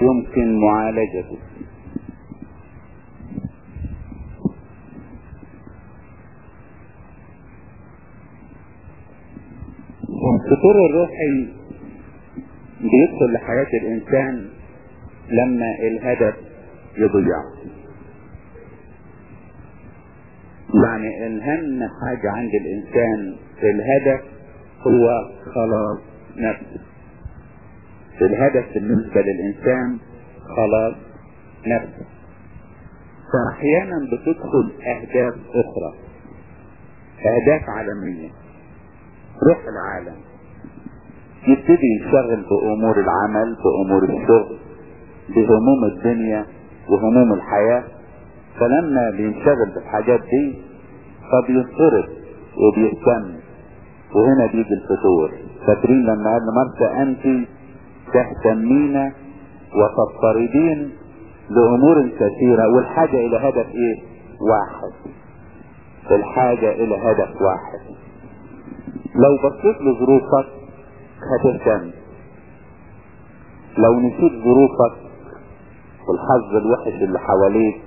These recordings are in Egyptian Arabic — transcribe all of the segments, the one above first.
يمكن معالجته الفطور الروحي بيدخل لحياة الإنسان لما الهدف يضيع يعني الهم حاجة عند الإنسان الهدف هو خلاص نفسه الهدف بالنسبة للإنسان خلاص نفسه فأحيانا بتدخل أهداف أخرى أهداف عالمية روح العالم يبتدي يشتغل بأمور العمل بأمور الشغل بهموم الدنيا وهموم الحياة فلما بينشغل بالحاجات دي فبينصرف وبيهتم وهنا بيجي الفتور فاكرين لما قال مرسى انت تهتمين وتضطردين لامور كثيرة والحاجة الى هدف ايه واحد الحاجة الى هدف واحد لو بصيت لظروفك هتهتم لو نسيت ظروفك والحظ الوحش اللي حواليك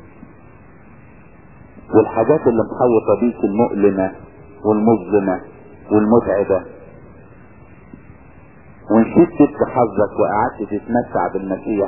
والحاجات اللي محوطة بيك المؤلمة والمظلمة والمتعبة ونسيت سبت حظك وقعدت تتمتع بالمسيح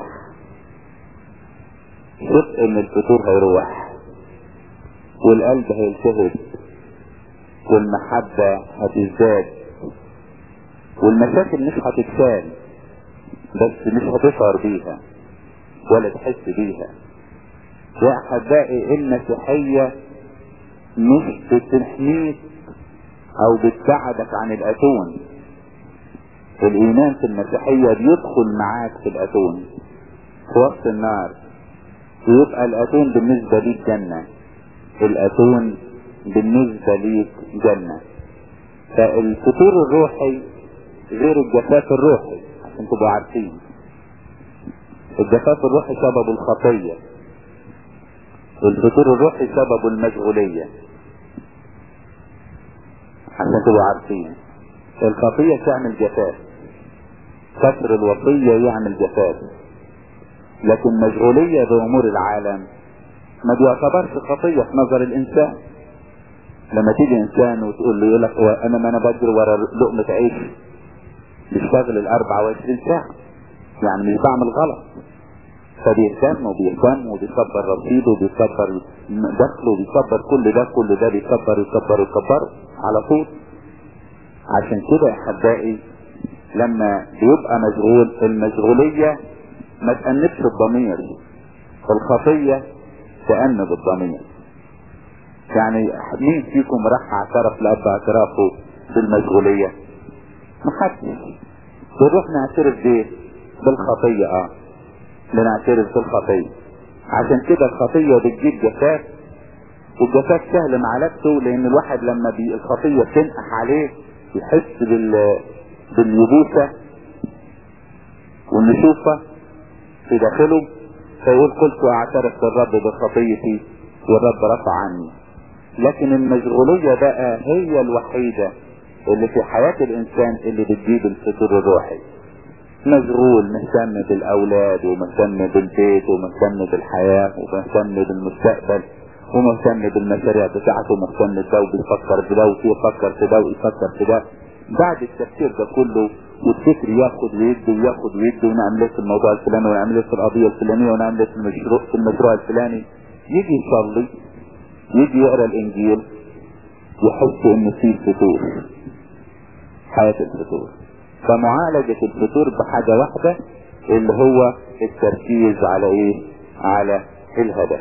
شفت ان الفتور هيروح والقلب هيلتهب والمحبة هتزداد والمشاكل مش هتتشال بس مش هتشعر بيها ولا تحس بيها يا احبائي المسيحية مش بتحميك او بتبعدك عن الاتون الايمان في المسيحية بيدخل معاك في الاتون في وسط النار ويبقى الاتون بالنسبة ليك جنة الاتون بالنسبة ليك جنة فالفطور الروحي غير الجفاف الروحي عشان تبقوا عارفين الجفاف الروحي سبب الخطية الفطور الروحي سبب المشغولية عشان تبقوا عارفين الخطية تعمل جفاف كسر الوصية يعمل جفاف لكن مشغولية بأمور العالم ما بيعتبرش خطية في نظر الإنسان لما تيجي إنسان وتقول له يقول لك أنا ما أنا بجري ورا لقمة عيش بشتغل ال 24 ساعة يعني مش بعمل غلط فبيهتم وبيهتم وبيكبر رصيده وبيكبر دخله وبيكبر كل ده كل ده بيكبر يكبر يكبر على طول عشان كده يا احبائي لما بيبقى مشغول المشغولية ما تأنبش الضمير الخطية تأنب الضمير يعني مين فيكم راح اعترف لأب اعترافه بالمشغولية محدش بنروح نعترف بايه بالخطية اه بنعترف بالخطية عشان كده الخطية بتجيب جفاف والجفاف سهل معالجته لان الواحد لما بي الخطية تنقح عليه يحس بال باليبوسة والنشوفة في داخله فيقول قلت اعترف بالرب بخطيتي والرب رفع عني لكن المشغولية بقى هي الوحيدة اللي في حياة الانسان اللي بتجيب الفطور الروحي مشغول مهتم بالاولاد ومهتم بالبيت ومهتم بالحياة ومهتم بالمستقبل ومهتم بالمشاريع بتاعته ومهتم بده وبيفكر في ده ويفكر في ده ويفكر في ده بعد التفكير ده كله والفكر ياخد ويدي وياخد ويدي ونعمل ايه في الموضوع الفلاني ونعمل ايه في القضية الفلانية ونعمل ايه في المشروع في المشروع الفلاني يجي يصلي يجي يقرا الانجيل يحس ان في فتور حياة الفتور فمعالجة الفتور بحاجة واحدة اللي هو التركيز على ايه على الهدف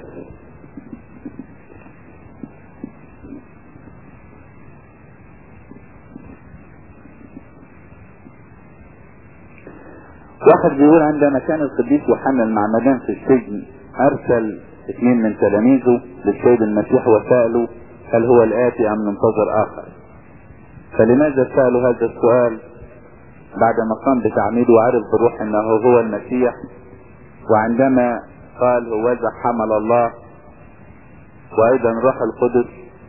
واحد بيقول عندما كان القديس يوحنا المعمدان في السجن ارسل اثنين من تلاميذه للسيد المسيح وسألوا هل هو الآتي أم ننتظر آخر فلماذا سألوا هذا السؤال بعدما قام بتعميده وعرف بروح انه هو المسيح وعندما قال هوذا حمل الله وايضا روح القدس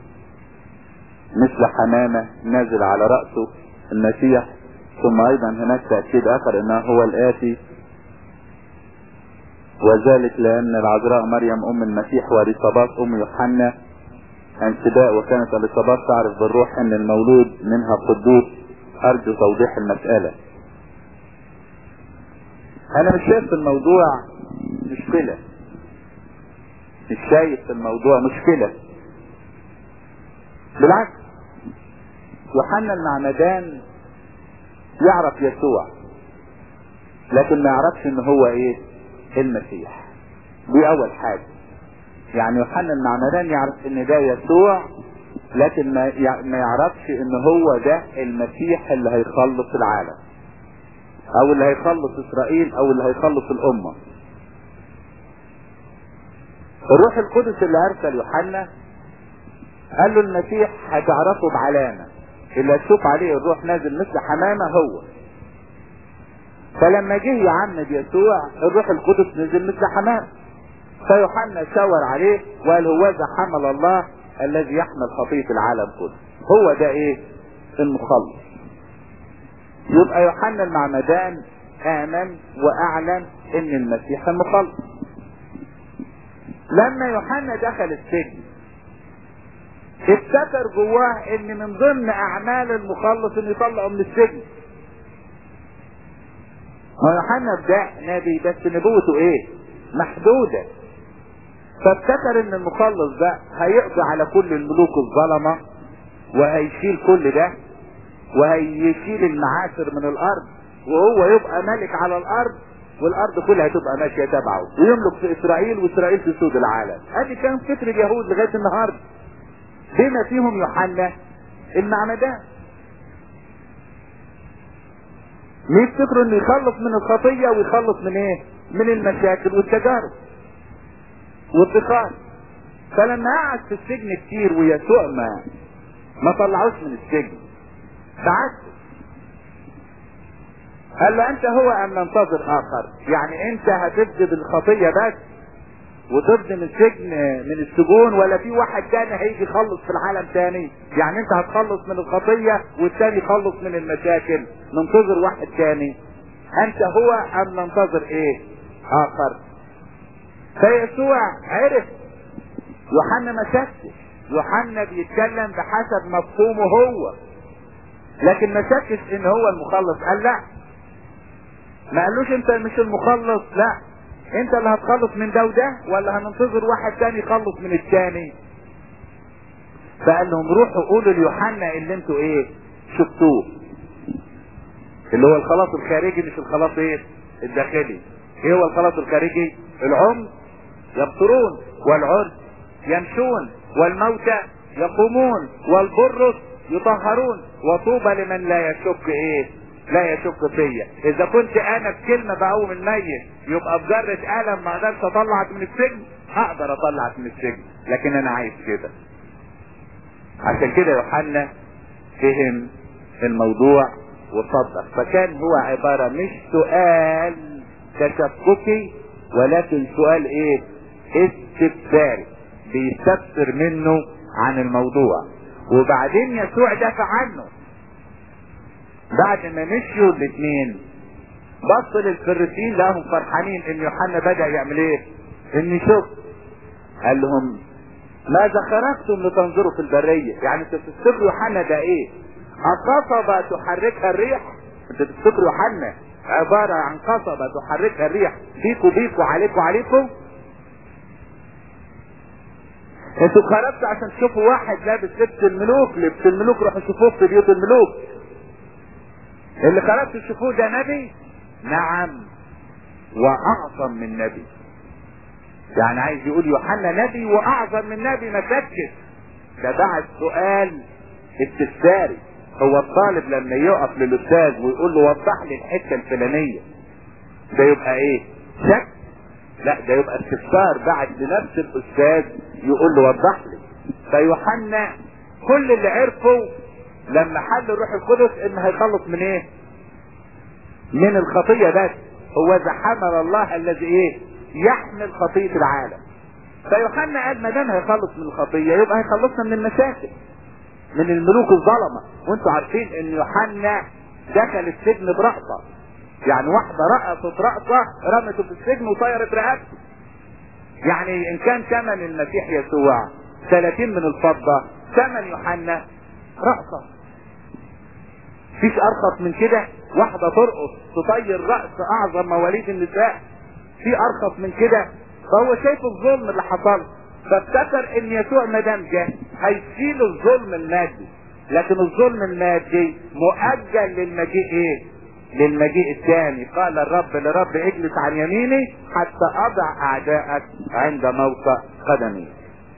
مثل حمامة نازل على رأسه المسيح ثم ايضا هناك تأكيد اخر انه هو الاتي وذلك لأن العذراء مريم أم المسيح وإليصابات أم يوحنا انسباء وكانت إليصابات تعرف بالروح أن المولود منها قدوس أرجو توضيح المسألة أنا مش شايف في الموضوع مشكلة مش شايف في الموضوع مشكلة بالعكس يوحنا المعمدان يعرف يسوع لكن ما يعرفش ان هو ايه المسيح دي اول حاجة يعني يوحنا المعمدان يعرف ان ده يسوع لكن ما ما يعرفش ان هو ده المسيح اللي هيخلص العالم او اللي هيخلص اسرائيل او اللي هيخلص الامة الروح القدس اللي ارسل يوحنا قال له المسيح هتعرفه بعلامة اللي تشوف عليه الروح نازل مثل حمامة هو فلما جه يعمد يسوع الروح القدس نزل مثل حمامة فيوحنا شاور عليه وقال هو ذا حمل الله الذي يحمل خطية العالم كله هو ده ايه المخلص يبقى يوحنا المعمدان امن واعلن ان المسيح المخلص لما يوحنا دخل السجن افتكر جواه ان من ضمن اعمال المخلص ان يطلعه من السجن هو يوحنا ده نبي بس نبوته ايه محدودة فافتكر ان المخلص ده هيقضي على كل الملوك الظلمة وهيشيل كل ده وهيشيل المعاشر من الارض وهو يبقى ملك على الارض والارض كلها تبقى ماشية تبعه ويملك في اسرائيل واسرائيل في سود العالم ادي كان فكر اليهود لغاية النهاردة بما فيهم يوحنا المعمدان يفتكروا انه يخلص من الخطية ويخلص من ايه من المشاكل والتجارب والضغط فلما قعد في السجن كتير ويسوع ما ما طلعوش من السجن بعت قال له انت هو ام ننتظر اخر يعني انت هتفدي بالخطية بس وتفدي من السجن من السجون ولا في واحد تاني هيجي يخلص في العالم تاني يعني انت هتخلص من الخطية والتاني يخلص من المشاكل ننتظر واحد تاني انت هو ام ننتظر ايه اخر فيسوع عرف يوحنا ما شكش يوحنا بيتكلم بحسب مفهومه هو لكن ما شكش ان هو المخلص قال لا ما قالوش انت مش المخلص لا انت اللي هتخلص من ده وده ولا هننتظر واحد تاني يخلص من التاني فقال لهم روحوا قولوا ليوحنا اللي انتوا ايه شفتوه اللي هو الخلاص الخارجي مش الخلاص ايه الداخلي ايه هو الخلاص الخارجي العم يبصرون والعرج يمشون والموتى يقومون والبرص يطهرون وطوبى لمن لا يشك ايه لا يشك فيا اذا كنت انا بكلمه بقوم الميت يبقى بجرة قلم ما اقدرش اطلعك من السجن هقدر اطلعك من السجن لكن انا عايز كده عشان كده يوحنا فهم الموضوع وصدق فكان هو عبارة مش سؤال تشككي ولكن سؤال ايه استفساري بيستفسر منه عن الموضوع وبعدين يسوع دافع عنه بعد ما مشيوا الاثنين بص للفريسين لهم فرحانين ان يوحنا بدا يعمل ايه ان يشوف قال لهم ماذا خرجتم لتنظروا في البريه يعني انت تفتكروا يوحنا ده ايه قصبة تحركها الريح انت تفتكروا يوحنا عبارة عن قصبة تحركها الريح بيكوا بيكوا عليكوا عليكوا انتوا خرجتوا عشان تشوفوا واحد لابس لبس الملوك لبس الملوك روحوا شوفوه في بيوت الملوك اللي خرجتوا تشوفوه ده نبي نعم واعظم من نبي يعني عايز يقول يوحنا نبي واعظم من نبي ما شكش ده بعد سؤال استفساري هو الطالب لما يقف للاستاذ ويقول له وضح لي الحته الفلانيه ده يبقى ايه شك لا ده يبقى استفسار بعد لنفس الاستاذ يقول له وضح لي فيوحنا كل اللي عرفه لما حل الروح القدس ان هيخلص من ايه من الخطية بس هو ذا حمل الله الذي ايه يحمل خطية العالم فيوحنا قال ما دام هيخلص من الخطية يبقى هيخلصنا من المشاكل من الملوك الظلمة وانتوا عارفين ان يوحنا دخل السجن برأسه يعني واحدة رقصت رقصة رمته في السجن وطيرت رقبته يعني ان كان ثمن المسيح يسوع 30 من الفضة ثمن يوحنا رقصة فيش ارخص من كده واحدة ترقص تطير رأس اعظم مواليد النساء في ارخص من كده فهو شايف الظلم اللي حصل فافتكر ان يسوع ما دام جه هيشيل الظلم المادي لكن الظلم المادي مؤجل للمجيء ايه للمجيء الثاني قال الرب لرب اجلس عن يميني حتى اضع اعدائك عند موقع قدمي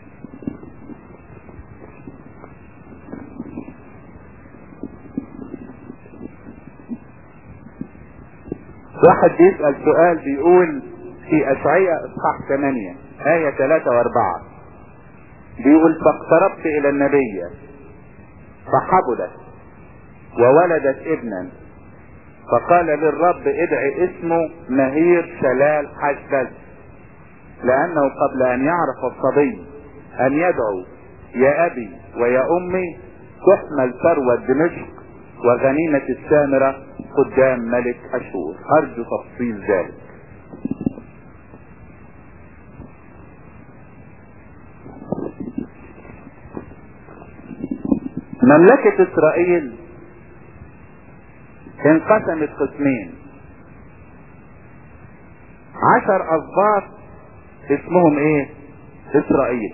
واحد بيسأل سؤال بيقول في اشعياء اصحاح 8 آية 3 و4 بيقول فاقتربت الى النبي فحبلت وولدت ابنا فقال للرب ادعي اسمه مهير شلال حشبز لانه قبل ان يعرف الصبي ان يدعو يا ابي ويا امي تحمل ثروة دمشق وغنيمة السامرة قدام ملك اشور ارجو تفصيل ذلك مملكة اسرائيل انقسمت قسمين عشر اسباط اسمهم ايه اسرائيل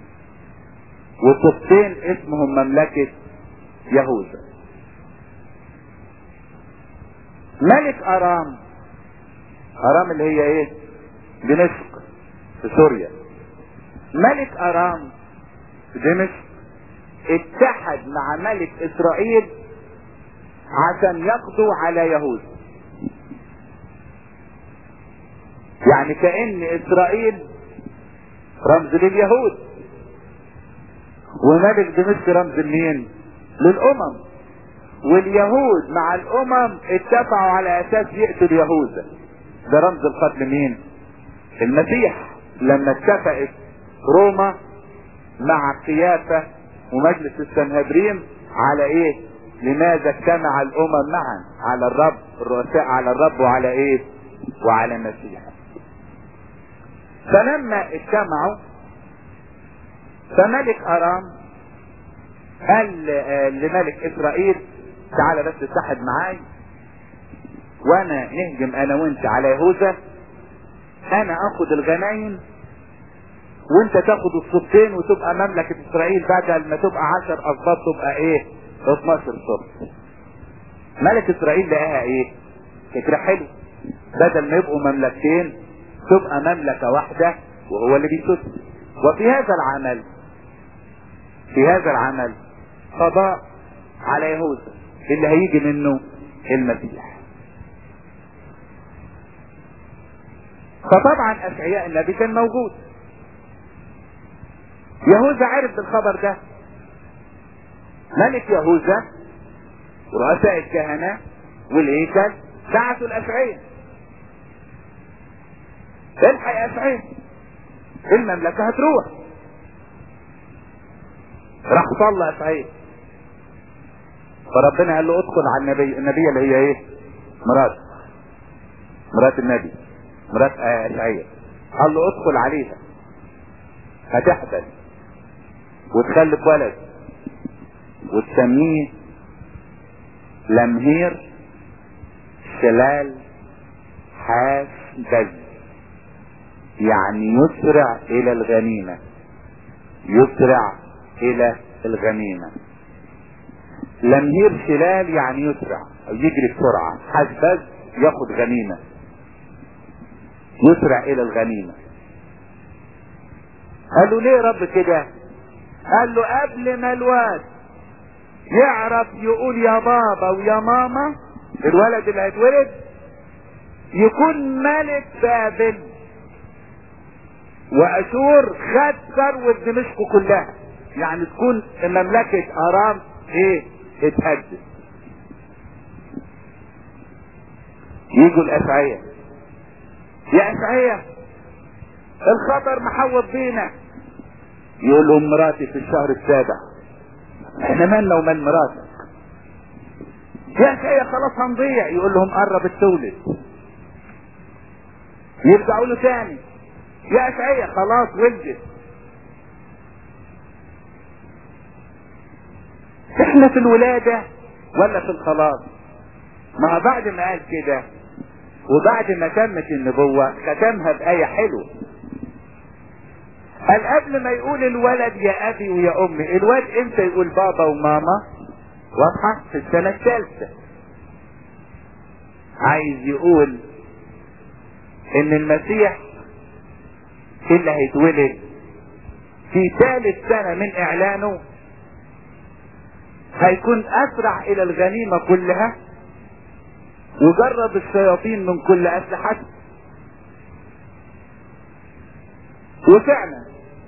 وسبطين اسمهم مملكة يهوذا ملك ارام ارام اللي هي ايه دمشق في سوريا ملك ارام في دمشق اتحد مع ملك اسرائيل عشان يقضوا على يهوذا يعني كأن اسرائيل رمز لليهود وملك دمشق رمز لمين للامم واليهود مع الامم اتفقوا على اساس يقتلوا يهوذا ده رمز القتل مين المسيح لما اتفقت روما مع قيافة ومجلس السنهدرين على ايه لماذا اجتمع الامم معا على الرب الرؤساء على الرب وعلى ايه وعلى المسيح فلما اجتمعوا فملك ارام قال لملك اسرائيل تعالى بس اتحد معاي وانا نهجم انا وانت على يهوذا انا اخد الغنايم وانت تاخد السبطين وتبقى مملكة اسرائيل بدل ما تبقى عشر اسباط تبقى ايه 12 سبط ملك اسرائيل لقاها ايه فكرة حلو بدل ما يبقوا مملكتين تبقى مملكة واحدة وهو اللي بيسد وفي هذا العمل في هذا العمل قضاء على يهوذا اللي هيجي منه المسيح فطبعا اشعياء النبي كان موجود يهوذا عرف بالخبر ده ملك يهوذا ورؤساء الكهنة والهيكل بعثوا الاشعياء الحق يا اشعياء المملكة هتروح راح صلى اشعياء فربنا قال له ادخل على النبي النبي اللي هي ايه مرات مرات النبي مرات اشعياء قال له ادخل عليها هتحبل وتخلف ولد وتسميه لمهير شلال حاس بز يعني يسرع الى الغنيمة يسرع الى الغنيمة لمهير شلال يعني يسرع او يجري بسرعة حسبز ياخد غنيمة يسرع الى الغنيمة قالوا ليه رب كده قال له قبل ما الواد يعرف يقول يا بابا ويا ماما الولد اللي هيتولد يكون ملك بابل واشور خد ثروة دمشق كلها يعني تكون مملكة ارام ايه اتهدد يجوا الاشعية يا اشعية الخطر محوط بينا يقول لهم مراتي في الشهر السابع احنا مالنا ومال مراتك يا شيخ خلاص هنضيع يقول لهم قرب تولد يرجعوا له تاني يا اشعية خلاص ولدت احنا في الولادة ولا في الخلاص ما بعد ما قال كده وبعد ما تمت النبوة ختمها بآية حلوة قال قبل ما يقول الولد يا ابي ويا امي الواد امتى يقول بابا وماما واضحة في السنة الثالثة عايز يقول ان المسيح اللي هيتولد في ثالث سنة من اعلانه هيكون اسرع الى الغنيمة كلها وجرب الشياطين من كل اسلحته وفعلا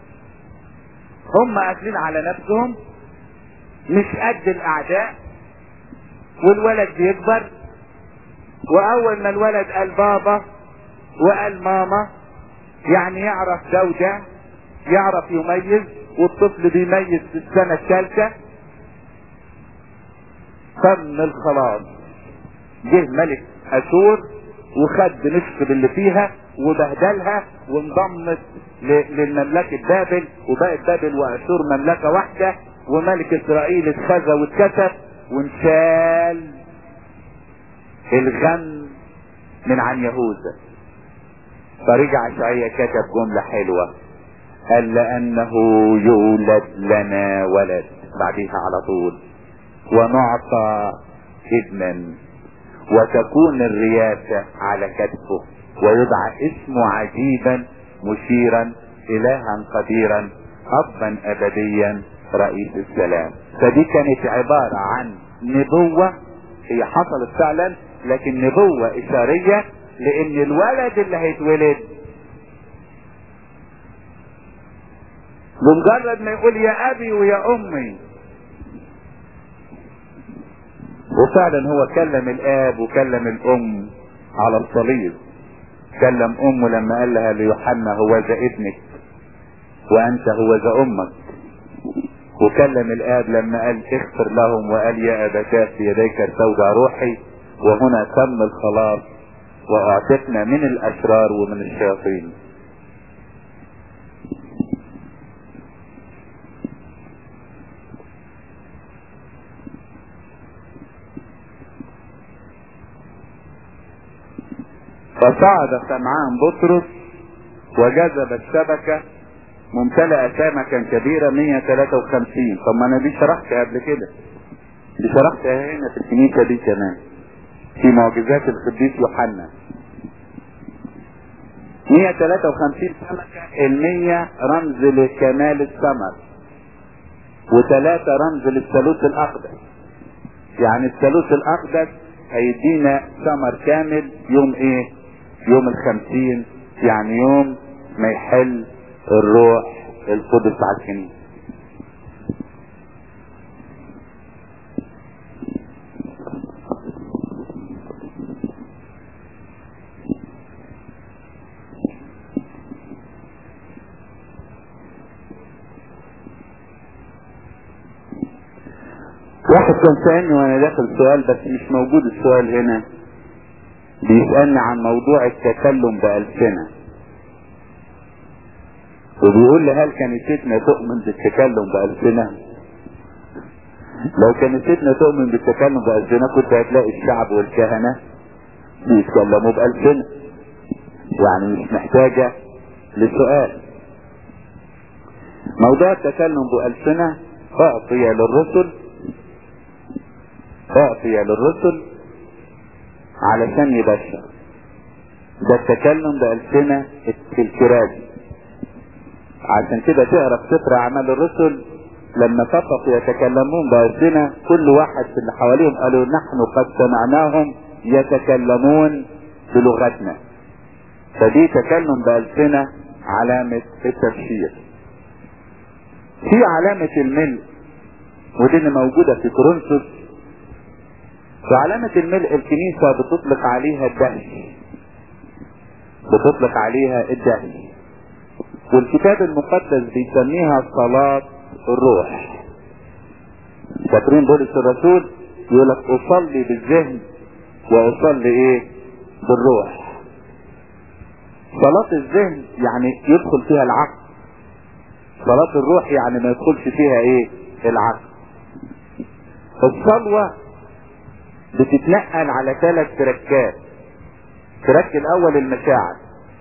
هم قاتلين على نفسهم مش قد الاعداء والولد بيكبر واول ما الولد قال بابا وقال ماما يعني يعرف ده وده يعرف يميز والطفل بيميز في السنة الثالثة تم الخلاص جه ملك اشور وخد نصف اللي فيها وبهدلها وانضمت للمملكة بابل وبقت بابل واشور مملكة واحدة وملك اسرائيل اتخذى واتكسب وانشال الغم من عن يهوذا فرجع اشعيا كتب جملة حلوة قال لانه يولد لنا ولد بعديها على طول ونعطى ابنا وتكون الرياسة على كتفه ويدعى اسمه عجيبا مشيرا الها قديرا ابا ابديا رئيس السلام فدي كانت عبارة عن نبوة هي حصلت فعلا لكن نبوة اشارية لان الولد اللي هيتولد بمجرد ما يقول يا ابي ويا امي وفعلا هو كلم الاب وكلم الام على الصليب كلم امه لما قال لها ليوحنا هو ذا ابنك وانت هو ذا امك وكلم الاب لما قال اغفر لهم وقال يا ابتاه في يديك ارتوجع روحي وهنا تم الخلاص واعتقنا من الاشرار ومن الشياطين فصعد سمعان بطرس وجذب الشبكة ممتلئة سمكا كبيرة 153 طب ما انا دي شرحتها قبل كده دي شرحتها هنا في الكنيسة دي كمان في معجزات القديس يوحنا 153 سمكة المية رمز لكمال الثمر وثلاثة رمز للثالوث الأقدس يعني الثالوث الأقدس هيدينا ثمر كامل يوم ايه يوم الخمسين يعني يوم ما يحل الروح القدس على الكنيسة واحد كان سألني وانا داخل سؤال بس مش موجود السؤال هنا بيسألني عن موضوع التكلم بألسنة وبيقول لي هل كنيستنا تؤمن بالتكلم بألسنة لو كنيستنا تؤمن بالتكلم بألسنة كنت هتلاقي الشعب والكهنة بيتكلموا بألسنة يعني مش محتاجة لسؤال موضوع التكلم بألسنة أعطي للرسل أعطي للرسل علشان يبشر ده التكلم بألسنة الكرازي عشان كده تقرا في سفر اعمال الرسل لما اتفقوا يتكلمون بألسنة كل واحد في اللي حواليهم قالوا نحن قد سمعناهم يتكلمون بلغتنا فدي تكلم بألسنة علامة التبشير في علامة الملء ودي اللي موجودة في كورنثوس وعلامة الملء الكنيسة بتطلق عليها الدهش بتطلق عليها الدهش والكتاب المقدس بيسميها صلاة الروح فاكرين بولس الرسول يقول لك اصلي بالذهن واصلي ايه بالروح صلاة الذهن يعني يدخل فيها العقل صلاة الروح يعني ما يدخلش فيها ايه العقل الصلوة بتتنقل على ثلاث تركات ترك الاول المشاعر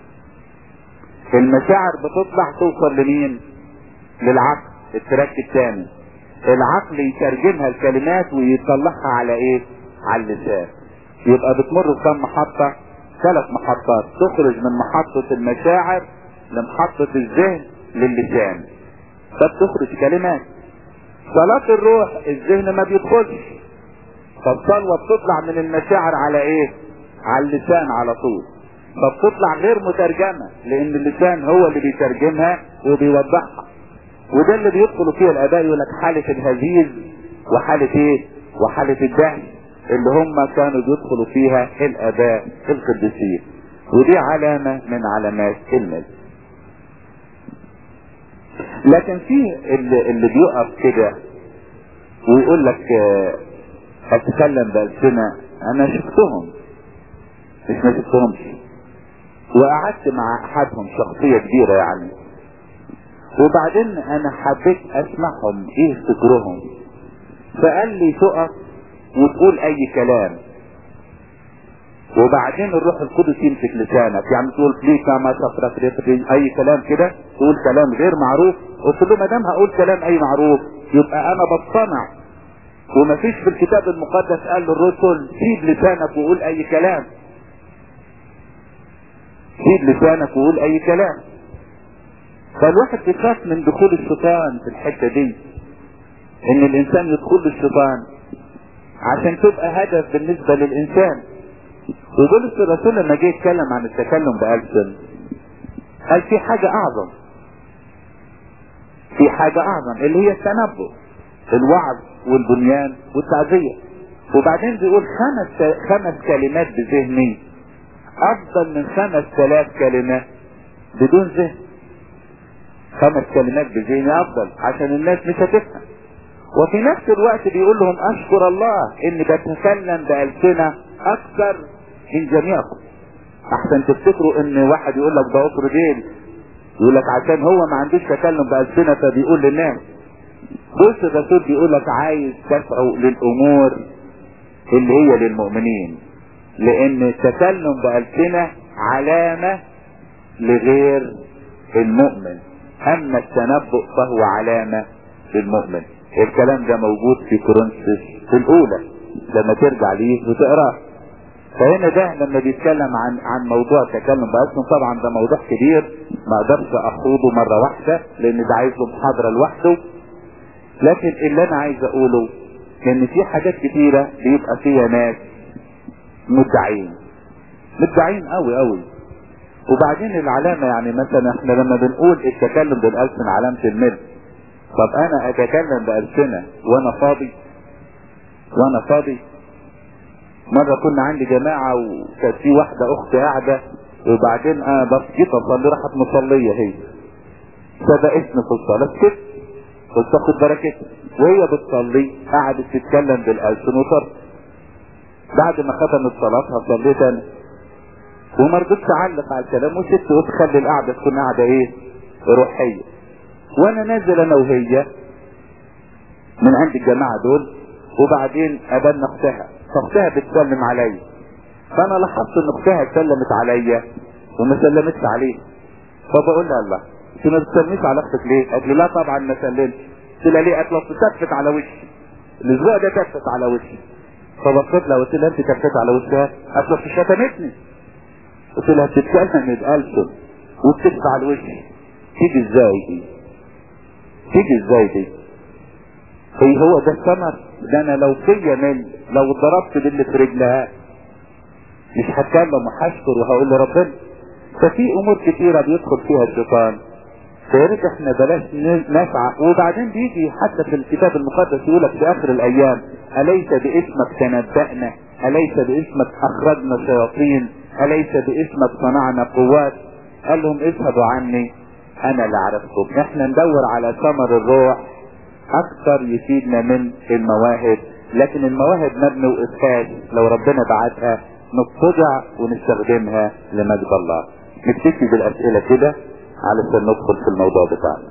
المشاعر بتطلع توصل لمين للعقل التراك الثاني العقل يترجمها الكلمات ويطلعها على ايه على اللسان يبقى بتمر كم محطة ثلاث محطات تخرج من محطة المشاعر لمحطة الذهن للسان فبتخرج كلمات صلاة الروح الذهن ما بيدخلش فالصلوة بتطلع من المشاعر على ايه على اللسان على طول فبتطلع غير مترجمة لان اللسان هو اللي بيترجمها وبيوضحها وده اللي بيدخلوا فيه الاباء يقول لك حالة الهزيز وحالة ايه وحالة الدهن اللي هم كانوا بيدخلوا فيها الاباء القديسين ودي علامة من علامات الملك لكن في اللي, اللي بيقف كده ويقول لك اتكلم بألسنة انا شفتهم مش ما شفتهمش وقعدت مع احدهم شخصية كبيرة يعني وبعدين انا حبيت اسمعهم ايه فكرهم فقال لي تقف وتقول اي كلام وبعدين الروح القدس يمسك لسانك يعني تقول ليه كما تفرق اي كلام كده تقول كلام غير معروف قلت له ما دام هقول كلام اي معروف يبقى انا بصطنع ومفيش في الكتاب المقدس قال للرسل سيب لسانك وقول اي كلام سيب لسانك وقول اي كلام فالواحد بيخاف من دخول الشيطان في الحته دي ان الانسان يدخل الشيطان عشان تبقى هدف بالنسبة للانسان وبولس الرسول لما جه يتكلم عن التكلم بألسن قال في حاجة اعظم في حاجة اعظم اللي هي التنبؤ الوعظ والبنيان والتعزية وبعدين بيقول خمس خمس كلمات بذهني افضل من خمس ثلاث كلمات بدون ذهن خمس كلمات بذهني افضل عشان الناس مش هتفهم وفي نفس الوقت بيقول لهم اشكر الله اني بتكلم بألسنة اكثر من جميعكم احسن تفتكروا ان واحد يقول لك ده قطر ديل يقول لك عشان هو ما عندوش تكلم بألسنة فبيقول للناس بص الرسول بيقول لك عايز تسعوا للامور اللي هي للمؤمنين لان التكلم بألسنة علامة لغير المؤمن اما التنبؤ فهو علامة للمؤمن الكلام ده موجود في كورنثوس في الاولى لما ترجع ليه وتقراه فهنا ده لما بيتكلم عن عن موضوع التكلم بأسهم طبعا ده موضوع كبير ما اقدرش اخوضه مرة واحدة لان ده عايز له محاضرة لوحده لكن اللي انا عايز اقوله ان في حاجات كتيرة بيبقى فيها ناس مدعين مدعين قوي قوي وبعدين العلامة يعني مثلا احنا لما بنقول التكلم بالألسن علامة الملك طب انا اتكلم بألسنة وانا فاضي وانا فاضي مرة كنا عندي جماعة وكانت في واحدة اخت قاعدة وبعدين انا بس جيت اصلي راحت مصلية هي سبقتني في الصلاة سكت قلت تاخد بركتها وهي بتصلي قعدت تتكلم بالألسن وطرت بعد ما ختمت صلاتها صليت انا وما رضيتش اعلق على الكلام وسبت قلت خلي القعده تكون قعده ايه روحيه وانا نازل انا وهي من عند الجماعه دول وبعدين قابلنا اختها فاختها بتسلم عليا فانا لاحظت ان اختها سلمت عليا وما سلمتش عليه فبقول لها الله انت ما بتسلميش على اختك ليه؟ قالت لي لا طبعا ما سلمتش قلت لها ليه؟ قالت لي تفت على وشي الاسبوع ده تفت على وشي فبصيت لها قلت لها انت تفت على وشها قالت لي شتمتني قلت لها بتتكلم بألسن وبتدفع على الوش تيجي ازاي دي تيجي ازاي دي هي هو ده الثمر ده انا لو فيا من لو ضربت باللي في رجلها مش هتكلم وهشكر وهقول لربنا ففي امور كتيره بيدخل فيها الشيطان فيا ريت احنا بلاش نسعى وبعدين بيجي حتى في الكتاب المقدس يقول لك في اخر الايام اليس باسمك تنبأنا اليس باسمك اخرجنا شياطين أليس باسمك صنعنا قوات قال لهم اذهبوا عني أنا اللي أعرفكم احنا ندور على ثمر الروح أكثر يفيدنا من المواهب لكن المواهب ما بنوقفهاش لو ربنا بعتها نتضع ونستخدمها لمجد الله نكتفي بالاسئله كده علشان ندخل في الموضوع بتاعنا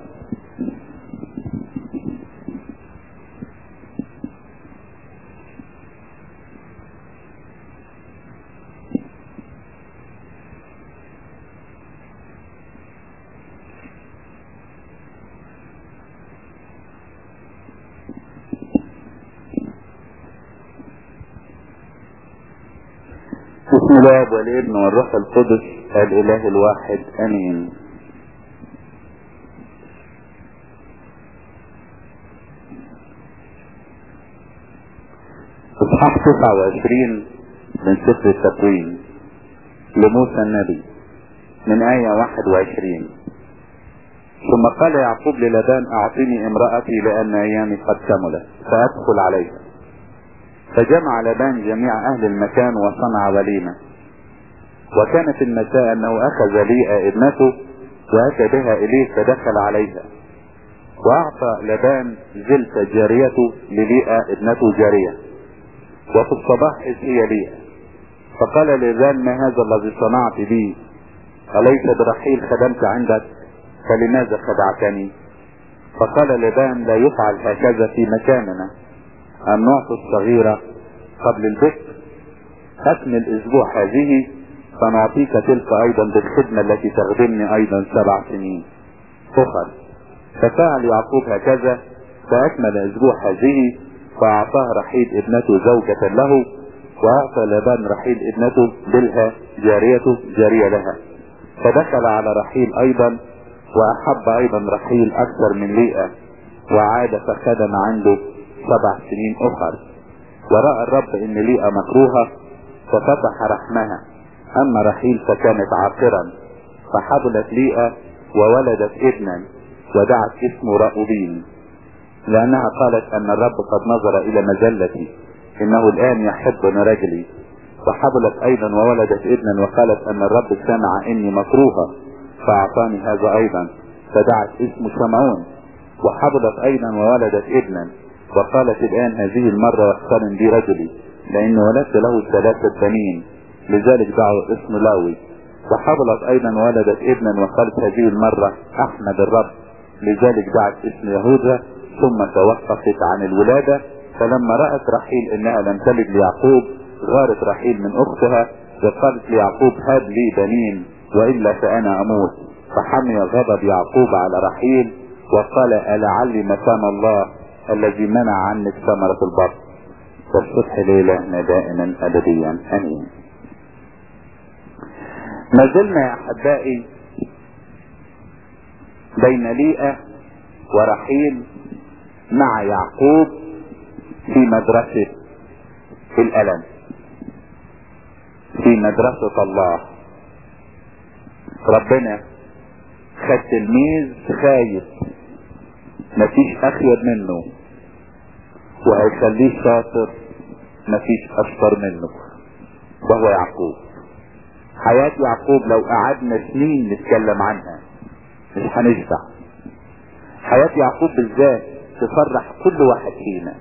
بسم الله والابن والروح القدس الاله الواحد امين اصحاح 29 من سفر التكوين لموسى النبي من آية 21 ثم قال يعقوب للبان أعطني امرأتي لأن أيامي قد كملت فأدخل عليها فجمع لبان جميع أهل المكان وصنع وليمة وكانت المساء أنه أخذ ليئة ابنته وأتى بها إليه فدخل عليها وأعطى لبان زلت جاريته لليئة ابنته جارية وفي الصباح إذ هي ليئة فقال لبان ما هذا الذي صنعت بي أليس برحيل خدمت عندك فلماذا خدعتني فقال لبان لا يفعل هكذا في مكاننا أن نعطي الصغيرة قبل البكر أكمل أسبوع هذه فنعطيك تلك أيضا بالخدمة التي تخدمني أيضا سبع سنين أخر ففعل يعقوب هكذا فأكمل أسبوع هذه فأعطاه رحيل ابنته زوجة له وأعطى لبان رحيل ابنته بلها جاريته جارية لها فدخل على رحيل أيضا وأحب أيضا رحيل أكثر من ليئة وعاد فخدم عنده سبع سنين أخر ورأى الرب إن ليئة مكروهة ففتح رحمها أما رحيل فكانت عاقرا فحبلت ليئة وولدت ابنا ودعت اسمه رأوبين لأنها قالت أن الرب قد نظر إلى مزلتي إنه الآن يحبني رجلي وحبلت أيضا وولدت ابنا وقالت أن الرب سمع إني مكروهة فأعطاني هذا أيضا فدعت اسمه شمعون وحبلت أيضا وولدت ابنا وقالت الآن هذه المرة يختارن بي رجلي لأن ولدت له ثلاثة بنين لذلك دعوا اسم لاوي وحبلت أيضا ولدت ابنا وقالت هذه المرة أحمد الرب لذلك دعت اسم يهوذا ثم توقفت عن الولادة فلما رأت رحيل انها لم تلد ليعقوب غارت رحيل من اختها وقالت ليعقوب هب لي بنين والا فانا اموت فحمي غضب يعقوب على رحيل وقال ألعلي مكان الله الذي منع عنك ثمرة البطن والصبح ليلة دائما أبديا أمين ما زلنا يا أحبائي بين ليئة ورحيل مع يعقوب في مدرسة الألم في مدرسة الله ربنا خد تلميذ خايف مفيش أخير منه وهيخليه شاطر مفيش أشطر منه وهو يعقوب حياة يعقوب لو قعدنا سنين نتكلم عنها مش هنشبع حياة يعقوب بالذات تفرح كل واحد فينا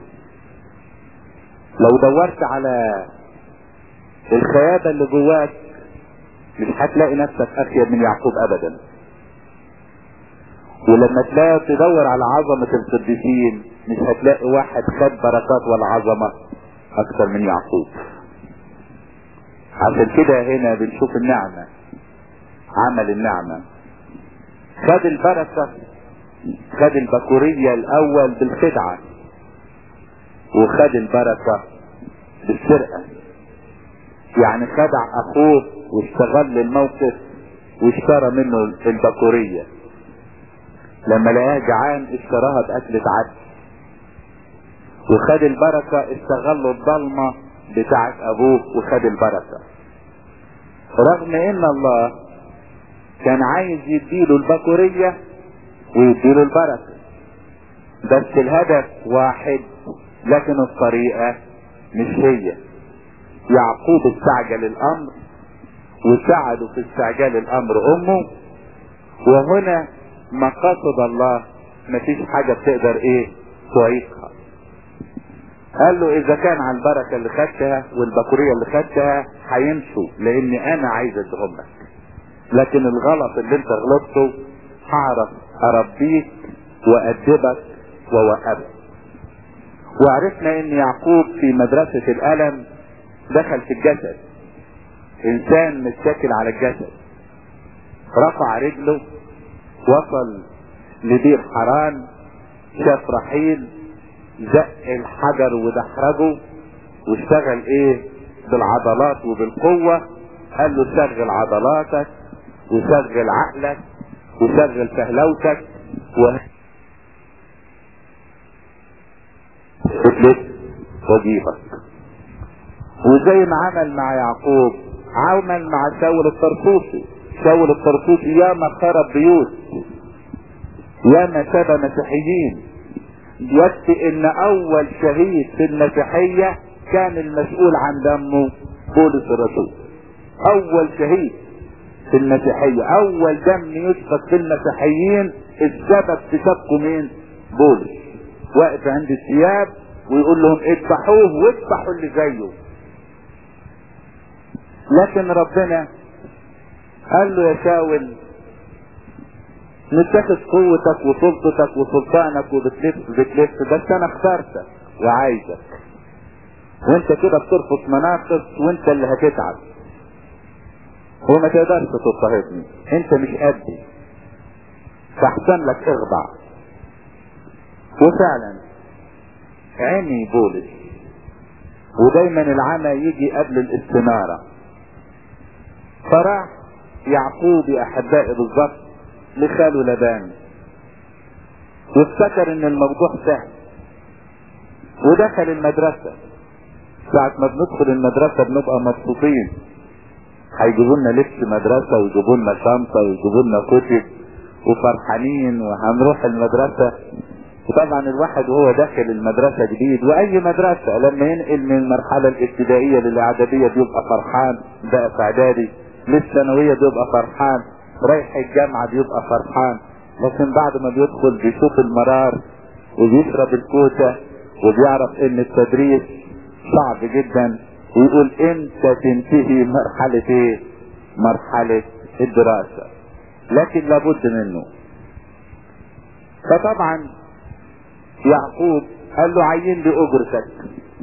لو دورت على الخيابة اللي جواك مش هتلاقي نفسك أخير من يعقوب أبدا ولما تلاقي تدور على عظمة القديسين مش هتلاقي واحد خد بركات والعظمة أكثر من يعقوب عشان كده هنا بنشوف النعمة عمل النعمة خد البركة خد البكورية الأول بالخدعة وخد البركة بالسرقة يعني خدع أخوه واستغل الموقف واشترى منه البكورية لما لقاه جعان اشتراها بأكلة عدس وخد البركة استغلوا الضلمة بتاعت أبوه وخد البركة رغم ان الله كان عايز يديله البكورية ويديله البركة بس الهدف واحد لكن الطريقة مش هي يعقوب استعجل الامر وساعده في استعجال الامر امه وهنا مقاصد الله مفيش حاجة بتقدر ايه تعيقها قال له اذا كان على البركة اللي خدتها والبكورية اللي خدتها هيمشوا لاني انا عايز ادهم لك لكن الغلط اللي انت غلطته هعرف اربيك وادبك ووقفك وعرفنا ان يعقوب في مدرسة الالم دخل في الجسد انسان متشكل على الجسد رفع رجله وصل لبير حران شاف رحيل زق الحجر ودحرجه واشتغل ايه بالعضلات وبالقوة قال له شغل عضلاتك وشغل عقلك وشغل فهلوتك و اتلت واجيبك وزي ما عمل مع يعقوب عمل مع شاول الطرطوسي شاول الطرطوسي ياما خرب بيوت ياما سبى مسيحيين يكفي ان اول شهيد في المسيحية كان المسؤول عن دمه بولس الرسول اول شهيد في المسيحية اول دم يسفك في المسيحيين السبب في سبقه مين بولس واقف عند الثياب ويقول لهم اذبحوه واذبحوا اللي زيه لكن ربنا قال له يا شاول متاخد قوتك وسلطتك وسلطانك وبتلف بتلف بس انا اخترتك وعايزك وانت كده بترفض مناقص وانت اللي هتتعب وما تقدرش تضطهدني انت مش قدي فاحسن لك اخضع وفعلا عيني بولس ودايما العمى يجي قبل الاستنارة فراح يعقوب يا احبائي بالظبط لخاله لبان وافتكر ان الموضوع سهل ودخل المدرسة ساعة ما بندخل المدرسة بنبقى مبسوطين هيجيبوا لنا لبس مدرسة ويجيبوا لنا شنطة ويجيبوا لنا كتب وفرحانين وهنروح المدرسة وطبعا الواحد وهو داخل المدرسة جديد واي مدرسة لما ينقل من المرحلة الابتدائية للاعدادية بيبقى فرحان بقى في اعدادي للثانوية بيبقى فرحان رايح الجامعة بيبقى فرحان لكن بعد ما بيدخل بيشوف المرار وبيشرب الكوسة وبيعرف ان التدريس صعب جدا ويقول امتى تنتهي مرحلة ايه مرحلة الدراسة لكن لابد منه فطبعا يعقوب قال له عين لي اجرتك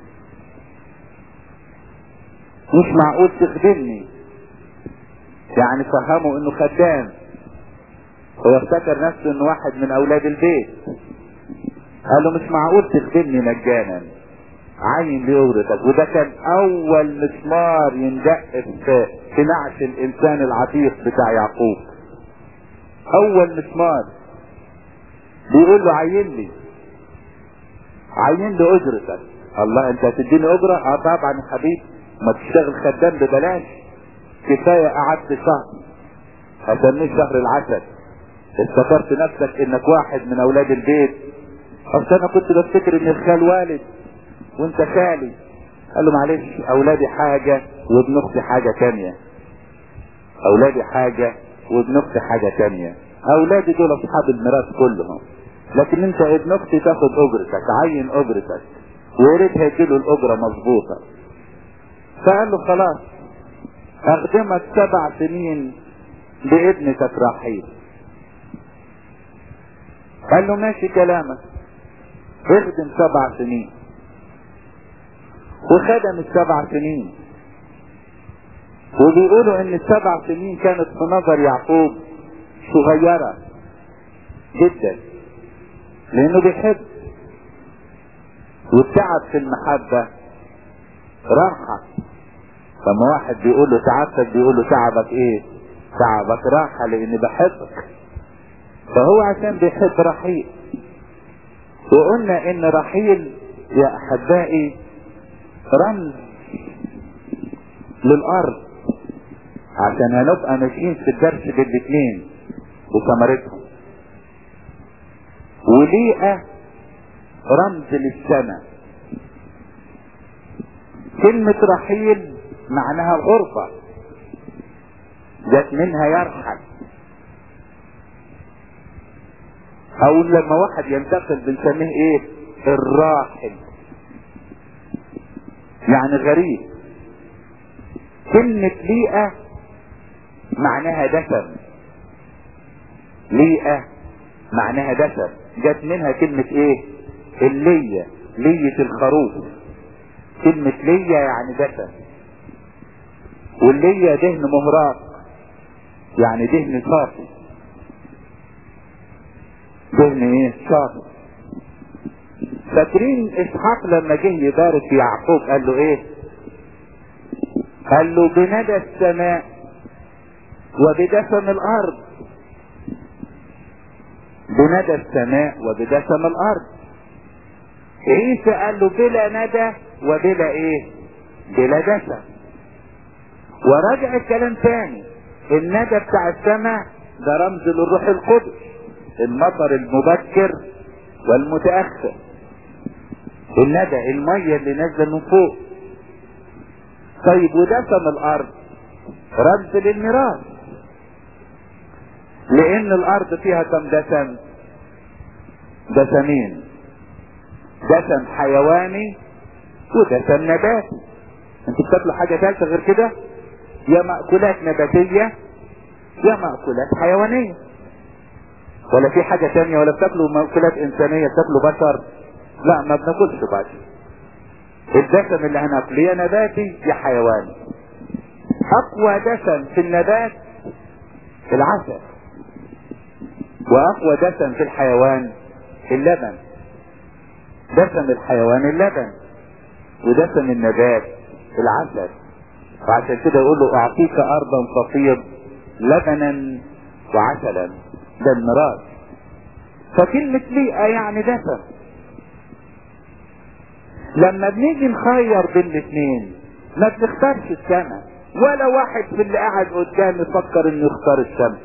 مش معقول تخدمني يعني فهمه انه خدام هو افتكر نفسه انه واحد من اولاد البيت قال له مش معقول تخدمني مجانا عين لي اجرتك وده كان اول مسمار يندق في في نعش الانسان العتيق بتاع يعقوب اول مسمار بيقول له عين لي عين لي اجرتك الله انت هتديني اجرة اه طبعا يا حبيبي ما تشتغل خدام ببلاش كفاية قعدت شهر هسميه شهر العسل افتكرت نفسك انك واحد من اولاد البيت اصل انا كنت بفتكر ان الخال والد وانت خالي قال له معلش اولادي حاجة وابن اختي حاجة تانية اولادي حاجة وابن اختي حاجة تانية اولادي دول اصحاب الميراث كلهم لكن انت ابن اختي تاخد اجرتك عين اجرتك ويا ريت هيديله الاجرة مظبوطة فقال له خلاص اخدمك سبع سنين بابنتك رحيل قال له ماشي كلامك اخدم سبع سنين وخدم السبع سنين وبيقولوا ان السبع سنين كانت في نظر يعقوب صغيرة جدا لانه بيحب والتعب في المحبة راحة لما واحد بيقول له تعبتك بيقول له تعبك ايه تعبك راحة لاني بحبك فهو عشان بيحب رحيل وقلنا ان رحيل يا احبائي رمز للارض عشان هنبقى ماشيين في الدرس بالاثنين وثمرتهم وليئة رمز للسماء كلمة رحيل معناها الغربة جت منها يرحل او لما واحد ينتقل بنسميه ايه الراحل يعني غريب كلمة ليئة معناها دسم ليئة معناها دسم جت منها كلمة ايه اللية لية الخروف كلمة لية يعني دسم واللية دهن مهراق يعني دهن صافي دهن ايه صافي فاكرين اسحاق لما جه يبارك يعقوب قال له ايه قال له بندى السماء وبدسم الارض بندى السماء وبدسم الارض عيسى قال له بلا ندى وبلا ايه بلا دسم ورجع الكلام تاني الندى بتاع السماء ده رمز للروح القدس المطر المبكر والمتأخر الندى المية اللي نازله من فوق طيب ودسم الارض رمز للميراث لان الارض فيها كم دسم دسمين دسم حيواني ودسم نباتي انتوا بتاكلوا حاجة ثالثة غير كده يا مأكولات نباتية يا مأكولات حيوانية ولا في حاجة تانية ولا بتاكلوا مأكولات انسانية بتاكلوا بشر لا ما بناكلش بشر الدسم اللي هناكله يا نباتي يا حيواني اقوى دسم في النبات العسل واقوى دسم في الحيوان اللبن دسم الحيوان اللبن ودسم النبات العسل وعشان كده يقول له اعطيك ارضا تفيض لبنا وعسلا ده الميراث فكلمة بيئة يعني دسم لما بنيجي نخير بين الاثنين ما بنختارش السماء ولا واحد في اللي قاعد قدامي فكر انه يختار السماء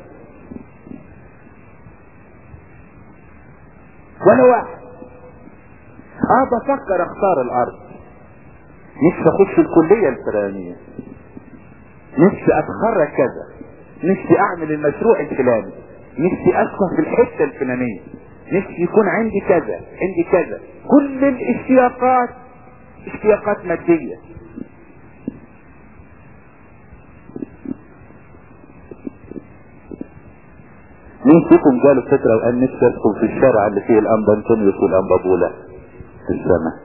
ولا واحد اه بفكر اختار الارض نفسي اخش الكلية الفلانية نفسي اتخرج كذا نفسي اعمل المشروع الفلاني نفسي اسكن في الحتة الفلانية نفسي يكون عندي كذا عندي كذا كل الاشتياقات اشتياقات مادية مين فيكم جاله فكرة وقال نفسي اسكن في الشارع اللي فيه الانبا انطونيوس والانبا بولا في السماء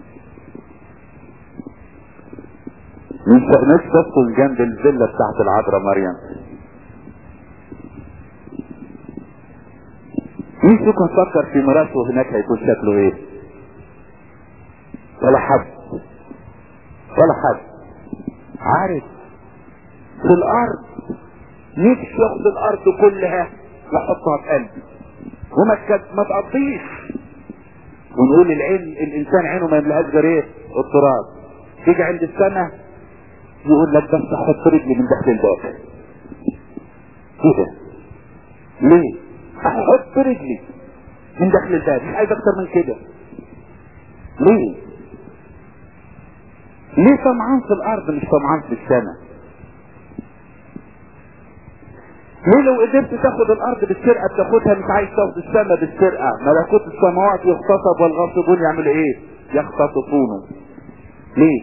نفسي اسكن جنب الفيلا بتاعت العذراء مريم مين فيكم فكر في ميراثه هناك هيكون شكله ايه ولا حد ولا حد عارف في الارض نفسي ياخد الارض كلها واحطها في قلبي وما ما تقضيش ونقول العين الانسان عينه ما يملهاش غير ايه التراب تيجي عند السنة يقول لك بس احط رجلي من داخل الباب ايه ده ليه احط رجلي من داخل الباب مش عايز اكتر من كده ليه ليه طمعان في الارض مش طمعان في السماء ليه لو قدرت تاخد الارض بالسرقه بتاخدها مش عايز تاخد السماء بالسرقه ملكوت السماوات يغتصب والغاصبون يعملوا ايه يختطفونه ليه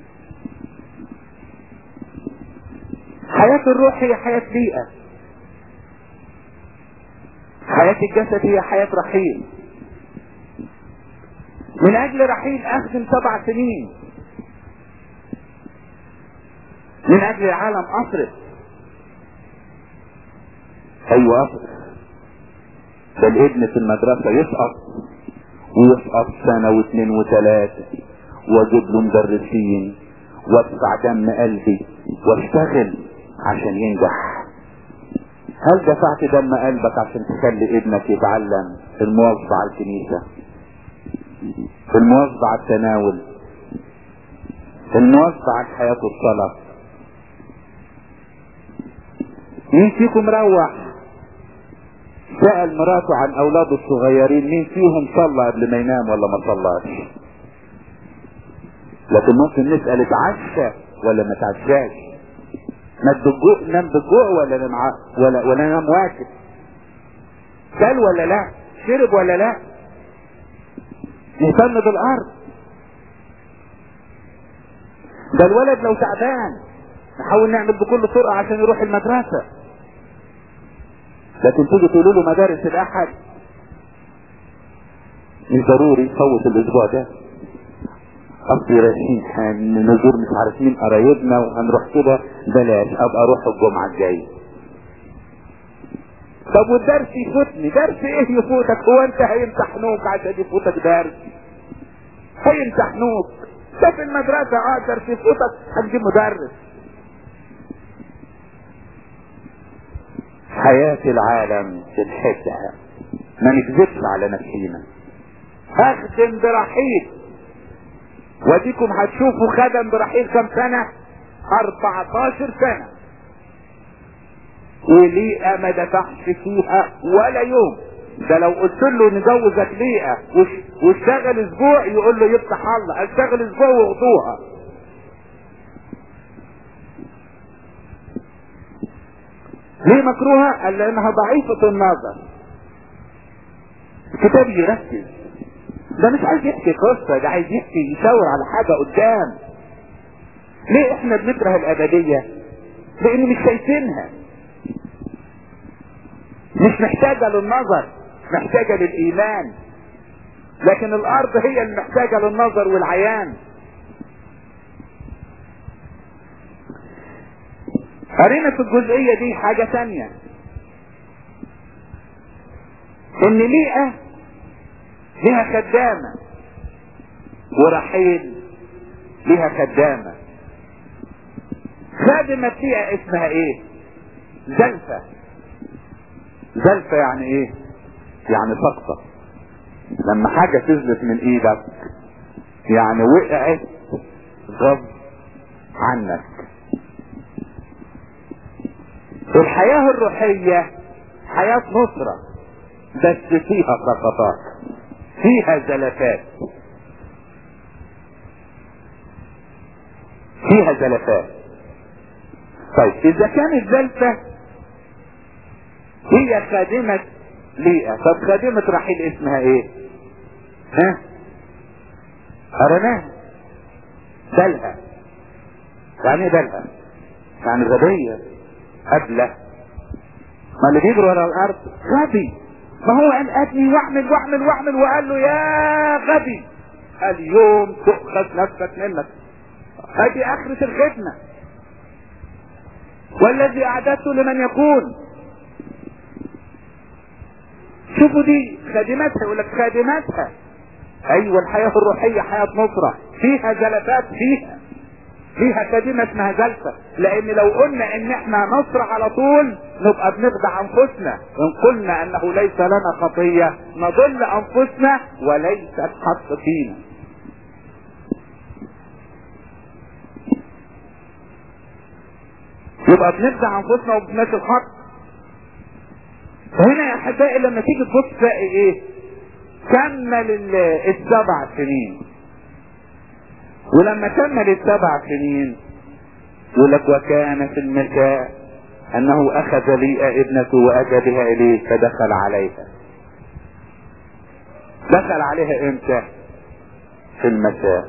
حياة الروح هي حياة بيئة حياة الجسد هي حياة رحيل من اجل رحيل اخدم سبع سنين من اجل العالم اصرف ايوه اصرف ده الابن في المدرسة يسقط ويسقط سنة واثنين وثلاثة واجيب له مدرسين وادفع دم قلبي واشتغل عشان ينجح هل دفعت دم قلبك عشان تخلي ابنك يتعلم المواظبة على الكنيسة المواظبة على التناول المواظبة على حياة الصلاة مين فيكم روح سأل مراته عن اولاده الصغيرين مين فيهم صلى قبل ما ينام ولا ما صلاش لكن ممكن نسأل اتعشى ولا ما تعشاش ما بالجوع نام بالجوع ولا نام ولا ولا نام واكل كل ولا لا شرب ولا لا يهتم بالارض ده الولد لو تعبان نحاول نعمل بكل طرق عشان يروح المدرسة لكن تيجي تقولوا له مدارس الاحد مش ضروري يفوت الاسبوع ده اصلي رايحين هنزور مش عارف مين قرايبنا وهنروح كده بلاش ابقى اروح الجمعه الجايه طب والدرس يفوتني درس ايه يفوتك هو انت هيمتحنوك عشان يفوتك درس هيمتحنوك ده في المدرسة اه درس يفوتك هتجيب مدرس حياة العالم بنحبها ما نكذبش على نفسينا اخدم برحيل وديكم هتشوفوا خدم برحيل كم سنة 14 سنة وليئة ما دفعش فيها ولا يوم ده لو قلت له نجوزك ليئة واشتغل اسبوع يقول له يفتح الله اشتغل اسبوع واخدوها ليه مكروهة؟ قال لانها ضعيفة النظر الكتاب يركز ده مش عايز يحكي قصة ده عايز يحكي يشاور على حاجة قدام ليه احنا بنكره الابدية لان مش شايفينها مش محتاجة للنظر محتاجة للايمان لكن الارض هي اللي محتاجة للنظر والعيان قرينا في الجزئية دي حاجة تانية ان ليئة ليها خدامة ورحيل ليها خدامة خادمة ليئة اسمها ايه زلفة زلفة يعني ايه يعني سقطة لما حاجة تزلف من ايدك يعني وقعت غض عنك الحياة الروحية حياة نصرة بس فيها سقطات فيها زلفات فيها زلفات طيب اذا كانت زلفة هي خادمة ليئة طب خادمة رحيل اسمها ايه ها قرناها دلها يعني ايه دلها يعني غبية قبله ما اللي بيجري ورا الارض غبي ما هو قال ابني واعمل واعمل واعمل وقال له يا غبي اليوم تؤخذ نفسك منك هذه اخرة الخدمة والذي اعددته لمن يكون شوفوا دي خادماتها يقول لك خادماتها ايوه الحياة الروحية حياة نصرة فيها زلفات فيها فيها كلمة اسمها زلفة لان لو قلنا ان احنا نصر على طول نبقى بنخدع انفسنا ان قلنا انه ليس لنا خطية نضل انفسنا وليس الحق فينا يبقى بنخدع انفسنا وبناس الحق فهنا يا احبائي لما تيجي تبص تلاقي ايه كمل السبع سنين ولما كمل السبع سنين يقول لك وكان في المساء انه اخذ لي ابنته واتى بها اليه فدخل عليها دخل عليها امتى في المساء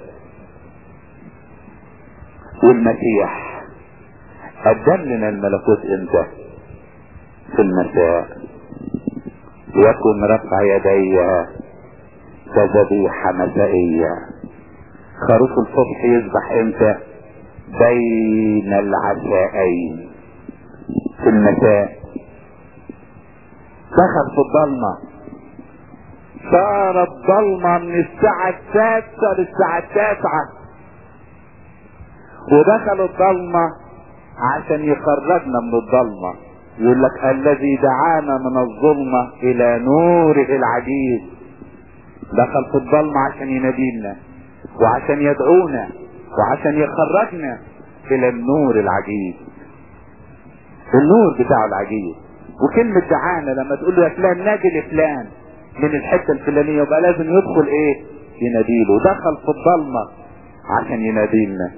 والمسيح قدم لنا الملكوت امتى في المساء يكن رفع يدي كذبيحة مسائية خروف الصبح يذبح امتى بين العشاءين في المساء دخل في الضلمة صارت ضلمة من الساعة السادسة للساعة التاسعة ودخل الضلمة عشان يخرجنا من الضلمة يقول لك الذي دعانا من الظلمة الى نوره العجيب دخل في الضلمة عشان ينادينا وعشان يدعونا وعشان يخرجنا الى النور العجيب النور بتاعه العجيب وكلمة دعانا لما تقول له يا فلان نادي لفلان من الحتة الفلانية يبقى لازم يدخل ايه يناديله دخل في الضلمة عشان ينادينا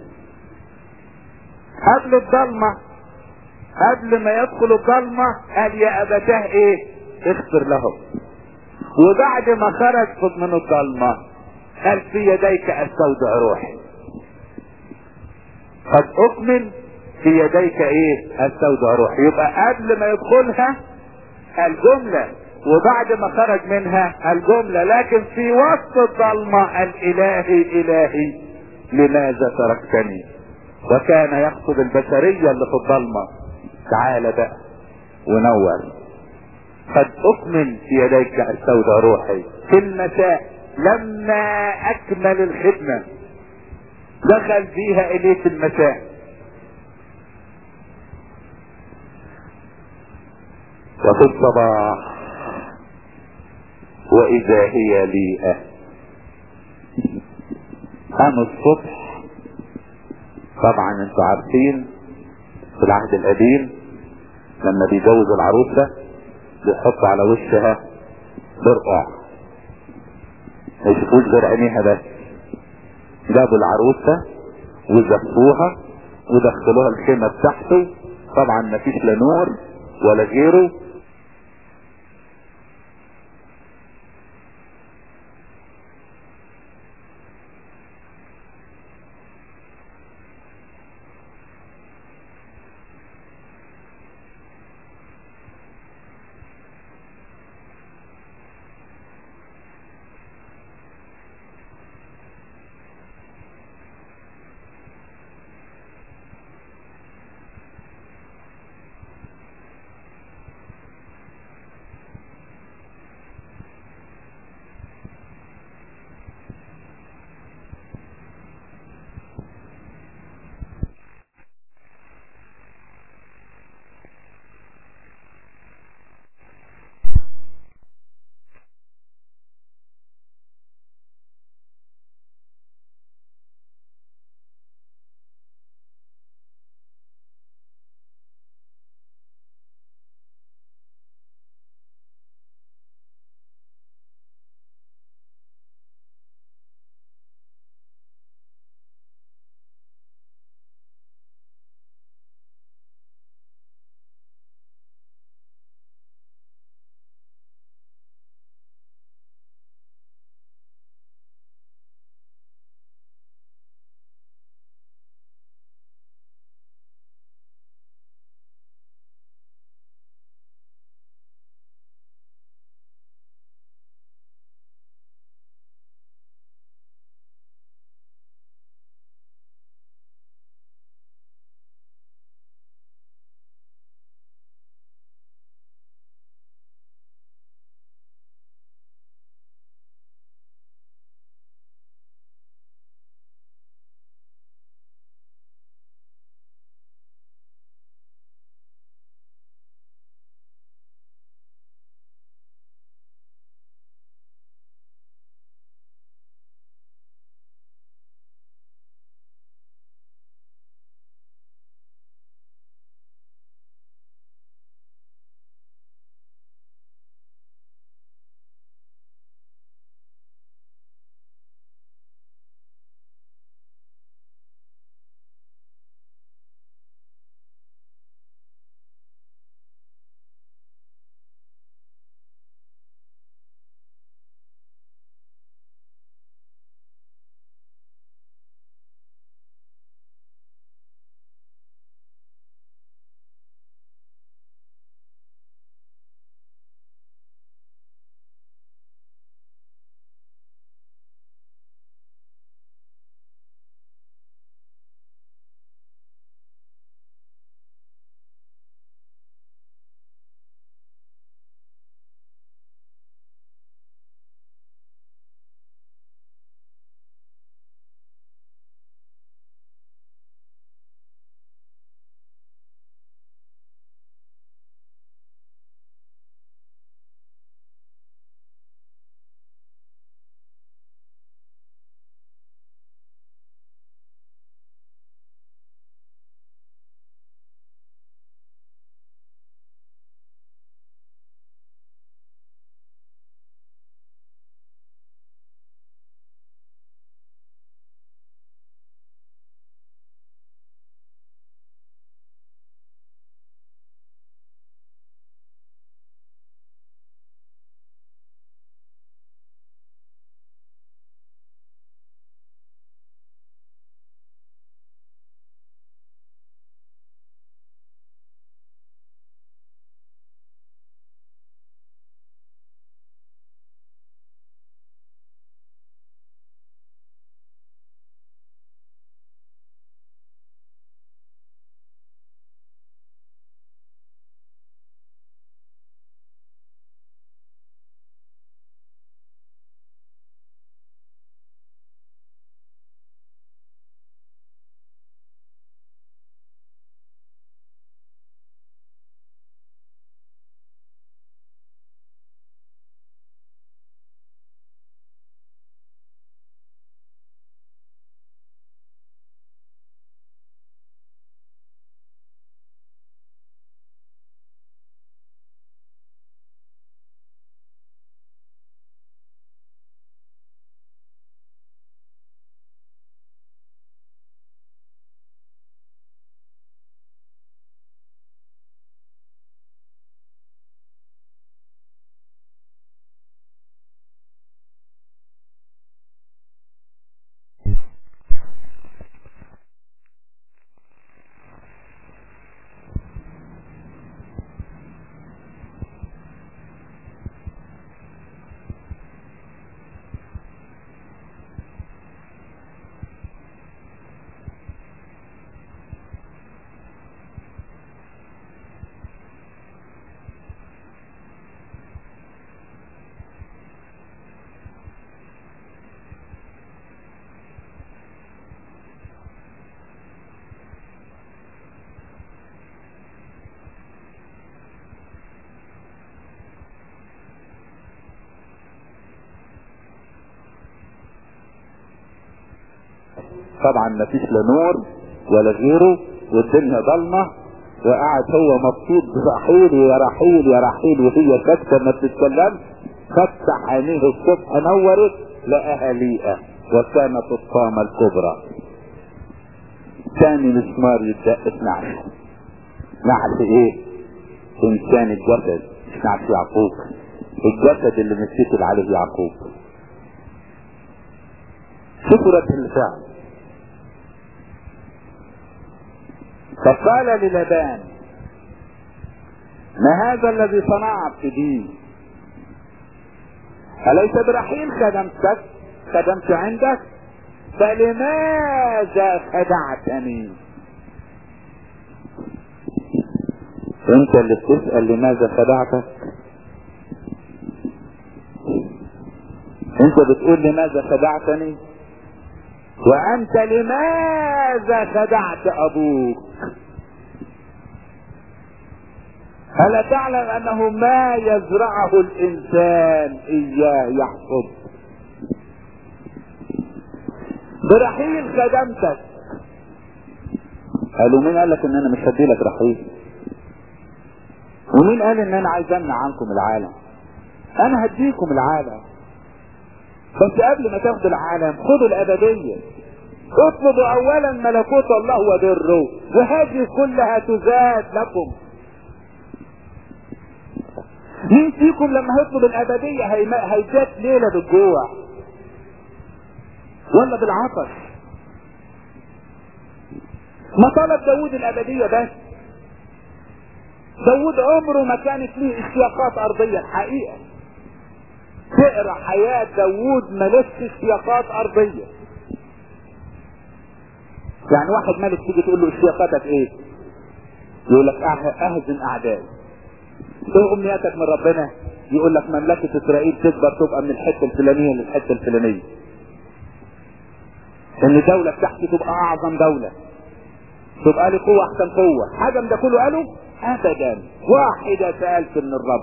قبل الضلمة قبل ما يدخل الضلمة قال يا ابتاه ايه اغفر لهم وبعد ما خرج من الضلمة قال في يديك استودع روحي قد اكمل في يديك ايه استودع روحي يبقى قبل ما يدخلها الجملة وبعد ما خرج منها الجملة لكن في وسط الظلمة الالهي الهي لماذا تركتني وكان يقصد البشرية اللي في الظلمة تعال بقى ونور قد اكمل في يديك استودع روحي في المساء لما اكمل الخدمة دخل فيها اليه في المساء وفي الصباح واذا هي ليئة قام الصبح طبعا انتوا عارفين في العهد القديم لما بيجوز العروسة بيحط على وشها برقع ما يشوفوش غير عينيها بس جابوا العروسة وزفوها ودخلوها الخيمة بتاعته طبعا مفيش لا نور ولا غيره طبعا ما فيش لا نور ولا غيره والدنيا ضلمة وقعد هو مبسوط برحيل يا رحيل يا رحيل وهي ساكتة ما بتتكلمش فتح عينيه الصبح نورت لقاها ليئة وكانت الطامة الكبرى ثاني مسمار يتدق في نعش نعش ايه انسان الجسد مش نعش يعقوب الجسد اللي متكل عليه يعقوب شوفوا رد الفعل فقال للبان ما هذا الذي صنعت بي أليس برحيل خدمتك خدمت عندك فلماذا خدعتني انت اللي بتسأل لماذا خدعتك انت بتقول لماذا خدعتني وانت لماذا خدعت ابوك ألا تعلم أنه ما يزرعه الإنسان إياه يحصد برحيل خدمتك قالوا مين قال لك ان انا مش هدي لك رحيل ومين قال ان انا عايز امنع عنكم العالم انا هديكم العالم بس قبل ما تاخدوا العالم خدوا الابدية اطلبوا اولا ملكوت الله وبره وهذه كلها تزاد لكم مين فيكم لما هيطلب الابدية هيجات ليلة بالجوع ولا بالعطش ما طلب داود الابدية بس داود عمره ما كانت ليه اشتياقات ارضية الحقيقة تقرا حياة داود ملوش اشتياقات ارضية يعني واحد ملك تيجي تقول له اشتياقاتك ايه يقول لك اهزم اعدائي ايه امنياتك من ربنا يقول لك مملكة اسرائيل تكبر تبقى من الحتة الفلانية للحتة الفلانية ان الدولة بتاعتي تبقى اعظم دولة تبقى لي قوة احسن قوة حاجة من ده كله قالوا ابدا واحدة سألت من الرب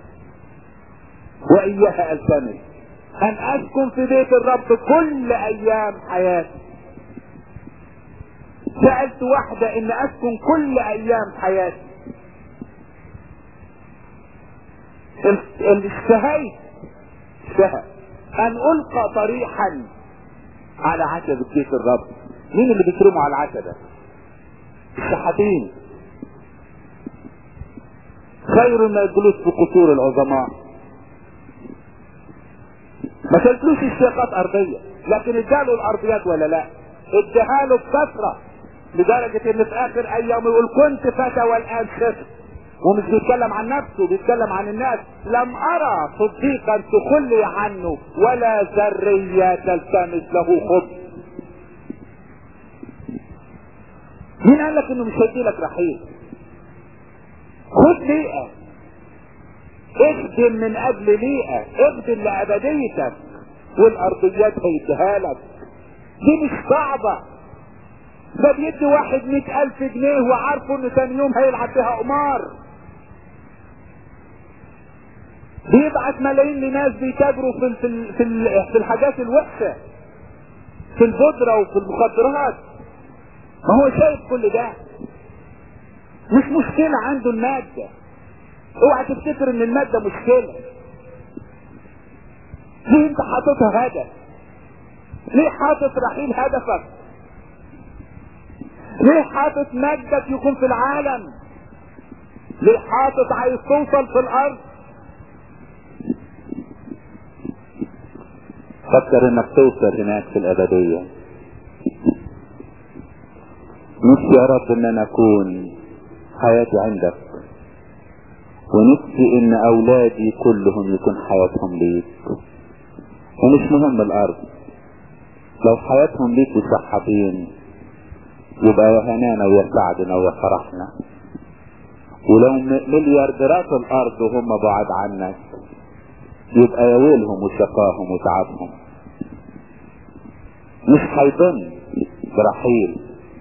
واياها التمس ان اسكن في بيت الرب كل ايام حياتي سألت واحدة ان اسكن كل ايام حياتي اشتهيت اشتهى ان القى طريحا على عتبة بيت الرب مين اللي بيكرموا على العتبة الشحاتين خير ما الجلوس في قصور العظماء ما كانتلوش اشتياقات ارضية لكن اداله الارضيات ولا لا اداها بكثرة لدرجة ان في اخر ايام يقول كنت فتى والان شفت ومش بيتكلم عن نفسه بيتكلم عن الناس لم ارى صديقا تخلي عنه ولا ذرية تلتمس له خبز مين قال لك انه مش هيدي لك رحيل خد ليئة اخدم من اجل ليئة اخدم لابديتك والارضيات هيديها لك دي مش صعبة ده بيدي واحد مئة الف جنيه وعارفه انه ثاني يوم هيلعب بيها قمار بيبعت ملايين لناس بيتاجروا في في في, في الحاجات الوحشه في البودره وفي المخدرات ما هو شايف كل ده مش مشكله عنده الماده اوعى تفتكر ان الماده مشكله ليه انت حاططها هدف ليه حاطط رحيل هدفك ليه حاطط مجدك يكون في العالم ليه حاطط عايز توصل في الارض فكر انك توصل هناك في الابدية نفسي يا رب ان انا اكون حياتي عندك ونفسي ان اولادي كلهم يكون حياتهم ليك ومش مهم الارض لو حياتهم ليك وصحتين يبقى يا هنانا ويا سعدنا ويا فرحنا ولو مليارديرات الارض وهم بعاد عنك يبقى يا ويلهم وشقاهم وتعبهم مش هيضن برحيل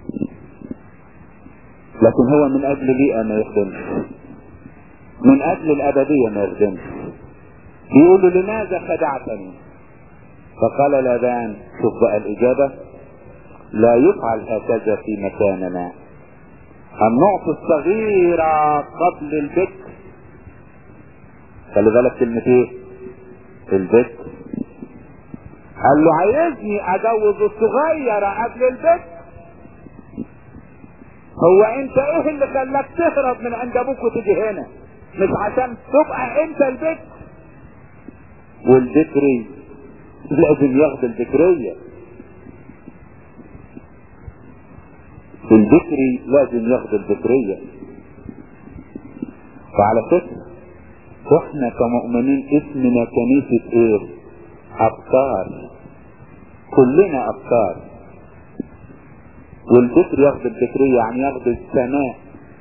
لكن هو من اجل بيئة ما يخدمش من اجل الابدية ما يخدمش بيقولوا لماذا خدعتني فقال لابان شوف بقى الاجابة لا يفعل هكذا في مكاننا أن نعطي الصغيرة قبل البكر خلي بالك كلمة ايه البكر قال له عايزني اجوز الصغيرة قبل البكر هو انت ايه اللي خلاك تهرب من عند ابوك وتيجي هنا مش عشان تبقى انت البكر والبكري لازم ياخد البكرية البكري لازم ياخد البكرية وعلى فكرة واحنا كمؤمنين اسمنا كنيسة ايه ابكار كلنا ابكار والبكر ياخد البكرية يعني ياخد السماء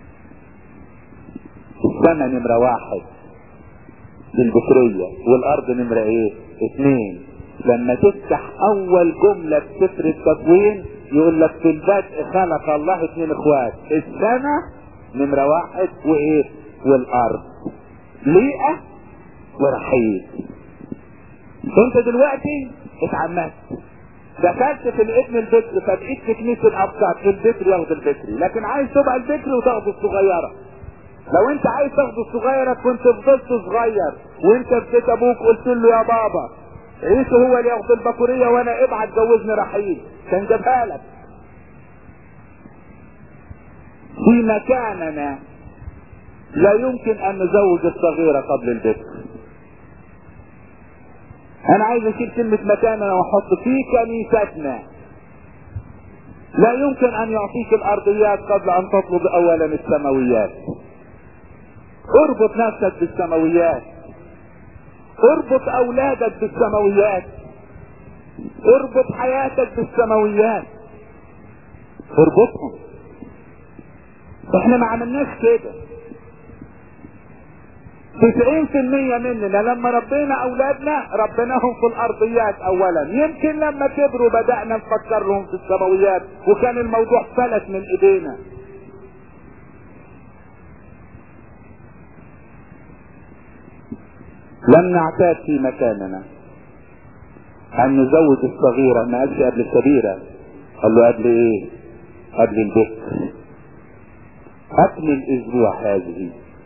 السماء نمرة واحد للبكرية والارض نمرة ايه اثنين لما تفتح اول جملة في سفر التكوين يقول لك في البدء خلق الله اثنين اخوات السماء نمرة واحد وايه والارض ليئة ورحيل انت دلوقتي اتعمدت دخلت في الابن البكر فبقيت في كنيسة الابكار البكر ياخد البكري لكن عايز تبقى البكري وتاخد الصغيرة لو انت عايز تاخد الصغيرة كنت فضلت صغير وانت في بيت ابوك قلت له يا بابا عيسو هو اللي ياخد البكورية وانا ابعت جوزني رحيل كان جابها لك في مكاننا لا يمكن ان نزوج الصغيرة قبل البكر انا عايز اشيل كلمة مكاننا واحط في كنيستنا لا يمكن ان يعطيك الارضيات قبل ان تطلب اولا السماويات اربط نفسك بالسماويات اربط اولادك بالسماويات اربط حياتك بالسماويات اربطهم احنا ما عملناش كده تسعين في المية مننا لما ربينا اولادنا ربيناهم في الارضيات اولا يمكن لما كبروا بدأنا نفكر لهم في السماويات وكان الموضوع فلت من ايدينا لم نعتاد في مكاننا ان نزوج الصغيرة ما قالش قبل الكبيرة قال له قبل ايه قبل البكر قبل الاسبوع هذه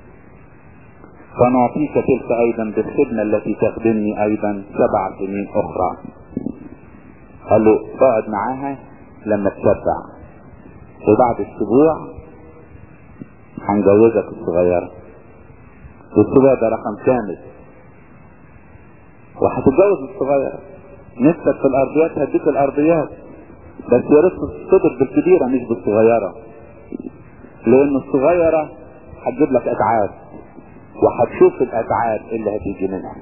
فنعطيك تلك ايضا بالخدمة التي تخدمني ايضا سبع سنين اخرى قال له اقعد معاها لما تشبع وبعد اسبوع هنجوزك الصغيرة والاسبوع ده رقم كامل وهتتجوز الصغيرة نفسك في الارضيات هديك الارضيات بس يا ريت تصطدق بالكبيرة مش بالصغيرة لان الصغيرة هتجيب لك اتعاب وهتشوف الاتعاب اللي هتيجي منها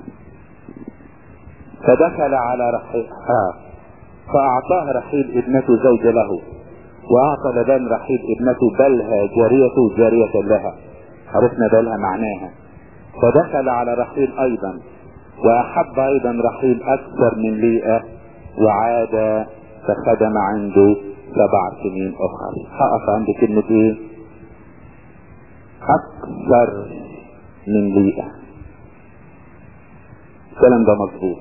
فدخل على رحيلها فاعطاه رحيل ابنته زوج له واعطى لبان رحيل ابنته بلها جاريته جارية لها عرفنا بلها معناها فدخل على رحيل ايضا واحب ايضا رحيل اكثر من ليئة وعاد فخدم عنده سبع سنين اخرى هقف عند كلمة ايه اكثر من ليئة الكلام ده مظبوط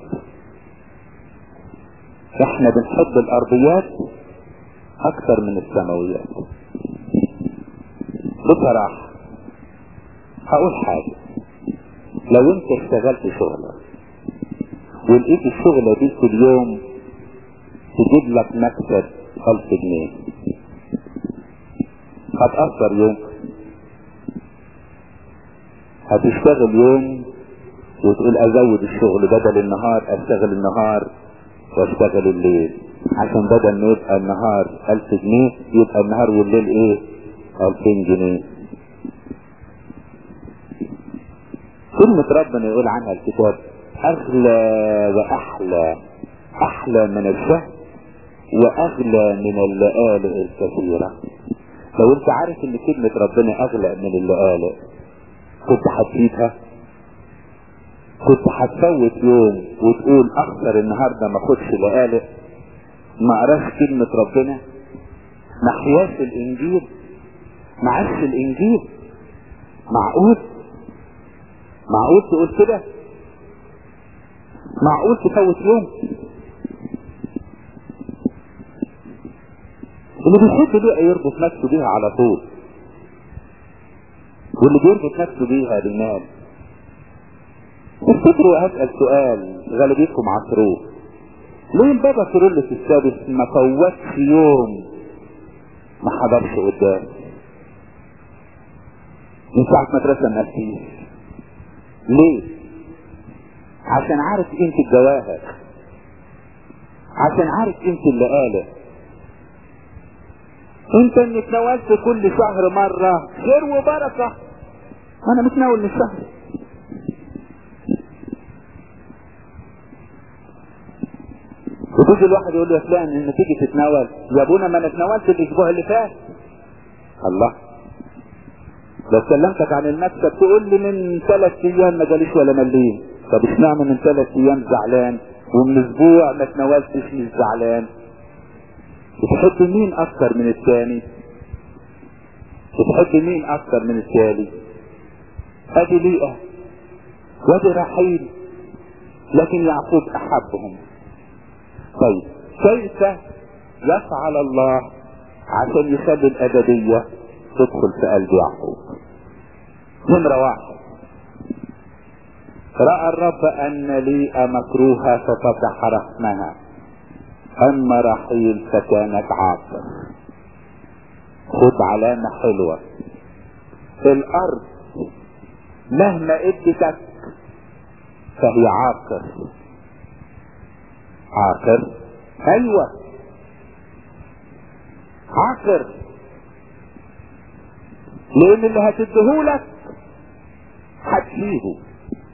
احنا بنحب الارضيات اكثر من السماويات بصراحة هقول حاجة لو انت اشتغلت شغلة ولقيت الشغلة دي في اليوم تجيب لك مكسب ألف جنيه هتأثر يوم هتشتغل يوم وتقول ازود الشغل بدل النهار اشتغل النهار واشتغل الليل عشان بدل ما يبقى النهار الف جنيه يبقى النهار والليل ايه الفين جنيه كلمة ربنا يقول عنها الكتاب اغلى واحلى احلى من الشهد واغلى من اللآلئ الكثيرة لو انت عارف ان كلمة ربنا اغلى من اللآلئ كنت هتسيبها كنت هتفوت يوم وتقول اخسر النهاردة ما اخدش لآلئ ما قراش كلمة ربنا ما حياش الانجيل ما عاش الانجيل معقول معقول تقول كده معقول تفوت يوم اللي بيحب بيها يربط نفسه بيها على طول واللي بيربط نفسه بيها بالمال تفتكروا اسأل سؤال غالبيتكم عصروه ليه البابا كيرلس السادس ما فوتش يوم ما حضرش قدام من ساعة ما اترسم نفسيه ليه عشان عارف قيمة الجواهر عشان عارف قيمة اللي قاله انت اللي اتناولت كل شهر مرة خير وبركة انا متناول من الشهر وتيجي الواحد يقول له يا فلان ان تيجي تتناول يا ابونا ما انا اتناولت الاسبوع اللي فات الله لو كلمتك عن المكتب تقول لي من ثلاث ايام ما جاليش ولا مليم طب اشمعنى من ثلاث ايام زعلان ومن اسبوع ما اتناولتش مش زعلان بتحب مين اكتر من الثاني بتحب مين اكتر من الثاني ادي ليئة وادي رحيل لكن يعقوب احبهم طيب كيف يفعل الله عشان يخلي الابدية تدخل في قلب يعقوب نمرة واحد رأى الرب أن ليئة مكروهة ففتح رحمها أما رحيل فكانت عاقر خد علامة حلوة الأرض مهما ادتك فهي عاقر عاقر أيوة عاقر لأن اللي هتديهولك هتشيله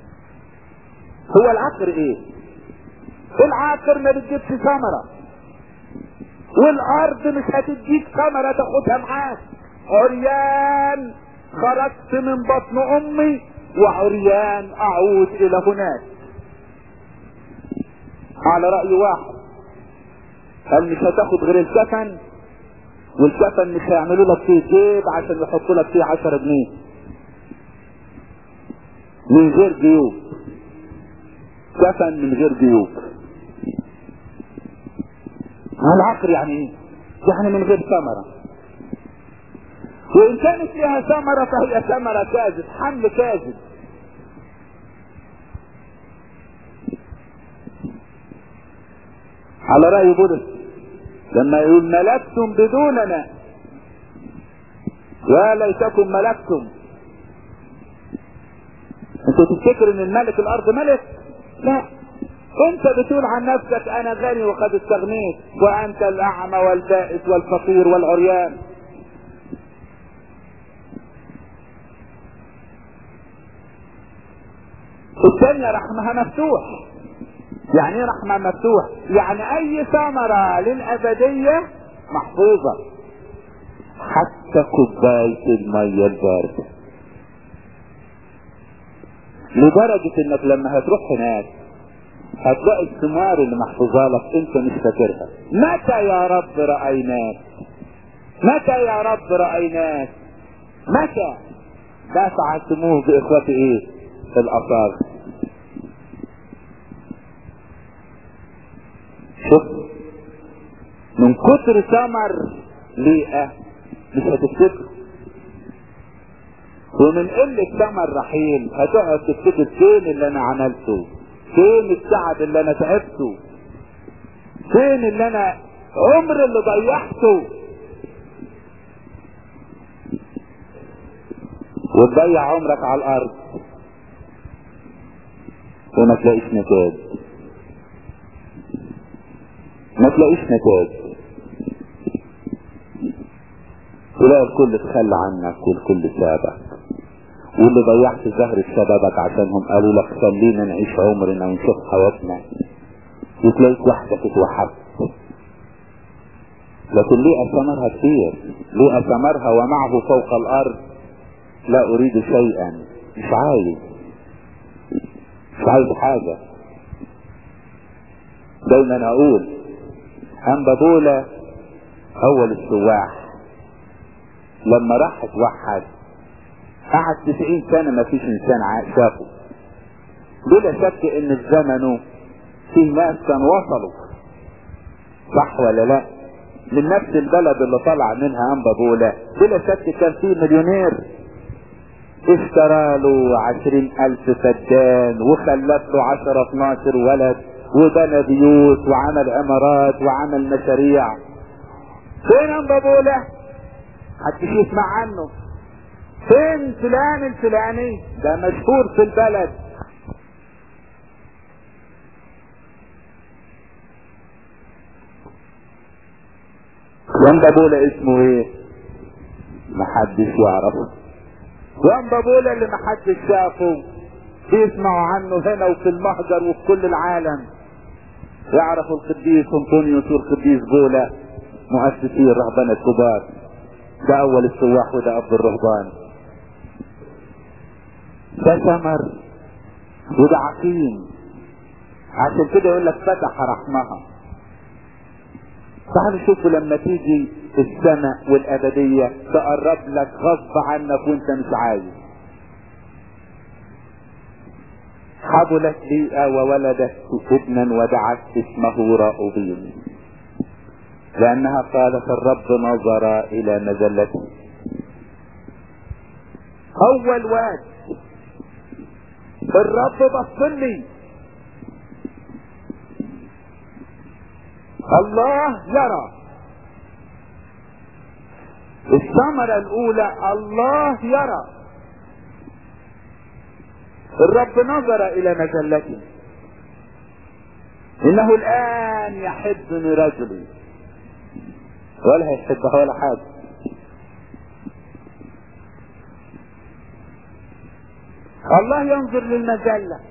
هو العاقر ايه العاقر ما بتجيبش ثمرة والارض مش هتديك ثمرة تاخدها معاك عريان خرجت من بطن امي وعريان اعود الى هناك على رأي واحد قال مش هتاخد غير الكفن والكفن مش هيعملوا لك فيه جيب عشان يحطوا لك فيه 10 جنيه من غير جيوب كفن من غير جيوب العقر يعني ايه يعني من غير ثمرة وان كانت فيها ثمرة فهي ثمرة كاذب حمل كاذب على رأي بولس لما يقول ملكتم بدوننا يا ليتكم ملكتم انت تفتكر ان الملك الارض ملك لا انت بتقول عن نفسك انا غني وقد استغنيت وانت الاعمى والبائس والفقير والعريان الثانية رحمها مفتوح يعني ايه رحمة مفتوح يعني اي ثمرة للابدية محفوظة حتى كوباية المية الباردة لدرجة انك لما هتروح هناك هتلاقي الثمار اللي محفوظة لك انت مش فاكرها متى يا رب رأيناك متى يا رب رأيناك متى ده فعلتموه باخوتي ايه الاصاغ شوف من كتر ثمر ليئة مش هتفتكر ومن قلة ثمر رحيل هتقعد تفتكر فين اللي انا عملته فين التعب اللي انا تعبته فين اللي انا عمر اللي ضيعته وتضيع عمرك على الارض وما تلاقيش نتاج ما تلاقيش نتاج تلاقي الكل تخلى عنك والكل سابك واللي ضيعت زهرة شبابك عشانهم قالوا لك خلينا نعيش عمرنا ونشوف حياتنا وتلاقيك وحدك اتوحدت لكن ليه ثمرها كتير ليه ثمرها ومعه فوق الارض لا اريد شيئا مش عايز مش عايز حاجة دايما اقول ام بابولا اول السواح لما راح اتوحد قعد تسعين سنة ما فيش انسان شافه بلا شك ان في زمنه في ناس كانوا وصلوا صح ولا لا من نفس البلد اللي طلع منها انبا بولا بلا شك كان فيه مليونير اشترى له عشرين الف فدان وخلف له عشرة اتناشر ولد وبنى بيوت وعمل عمارات وعمل مشاريع فين انبا بولا محدش يسمع عنه فين فلان الفلاني ده مشهور في البلد وانبا بولا اسمه ايه محدش يعرفه وانبا بولا اللي محدش شافه بيسمعوا عنه هنا وفي المهجر وفي كل العالم يعرفوا القديس انطونيوس والقديس بولا مؤسسي الرهبنة الكبار ده اول السواح وده اب الرهبان ده ثمر وده عقيم عشان كده يقول لك فتح رحمها تعالوا شوفوا لما تيجي السماء والابدية تقرب لك غصب عنك وانت مش عايز حبلت ليئة وولدت ابنا ودعت اسمه راؤوبين لانها قالت الرب نظر الى مذلتي اول واد الرب بص لي الله يرى الثمرة الاولى الله يرى الرب نظر الى مجلتي انه الان يحبني رجلي ولا هيحبها ولا حاجة الله ينظر للمجلة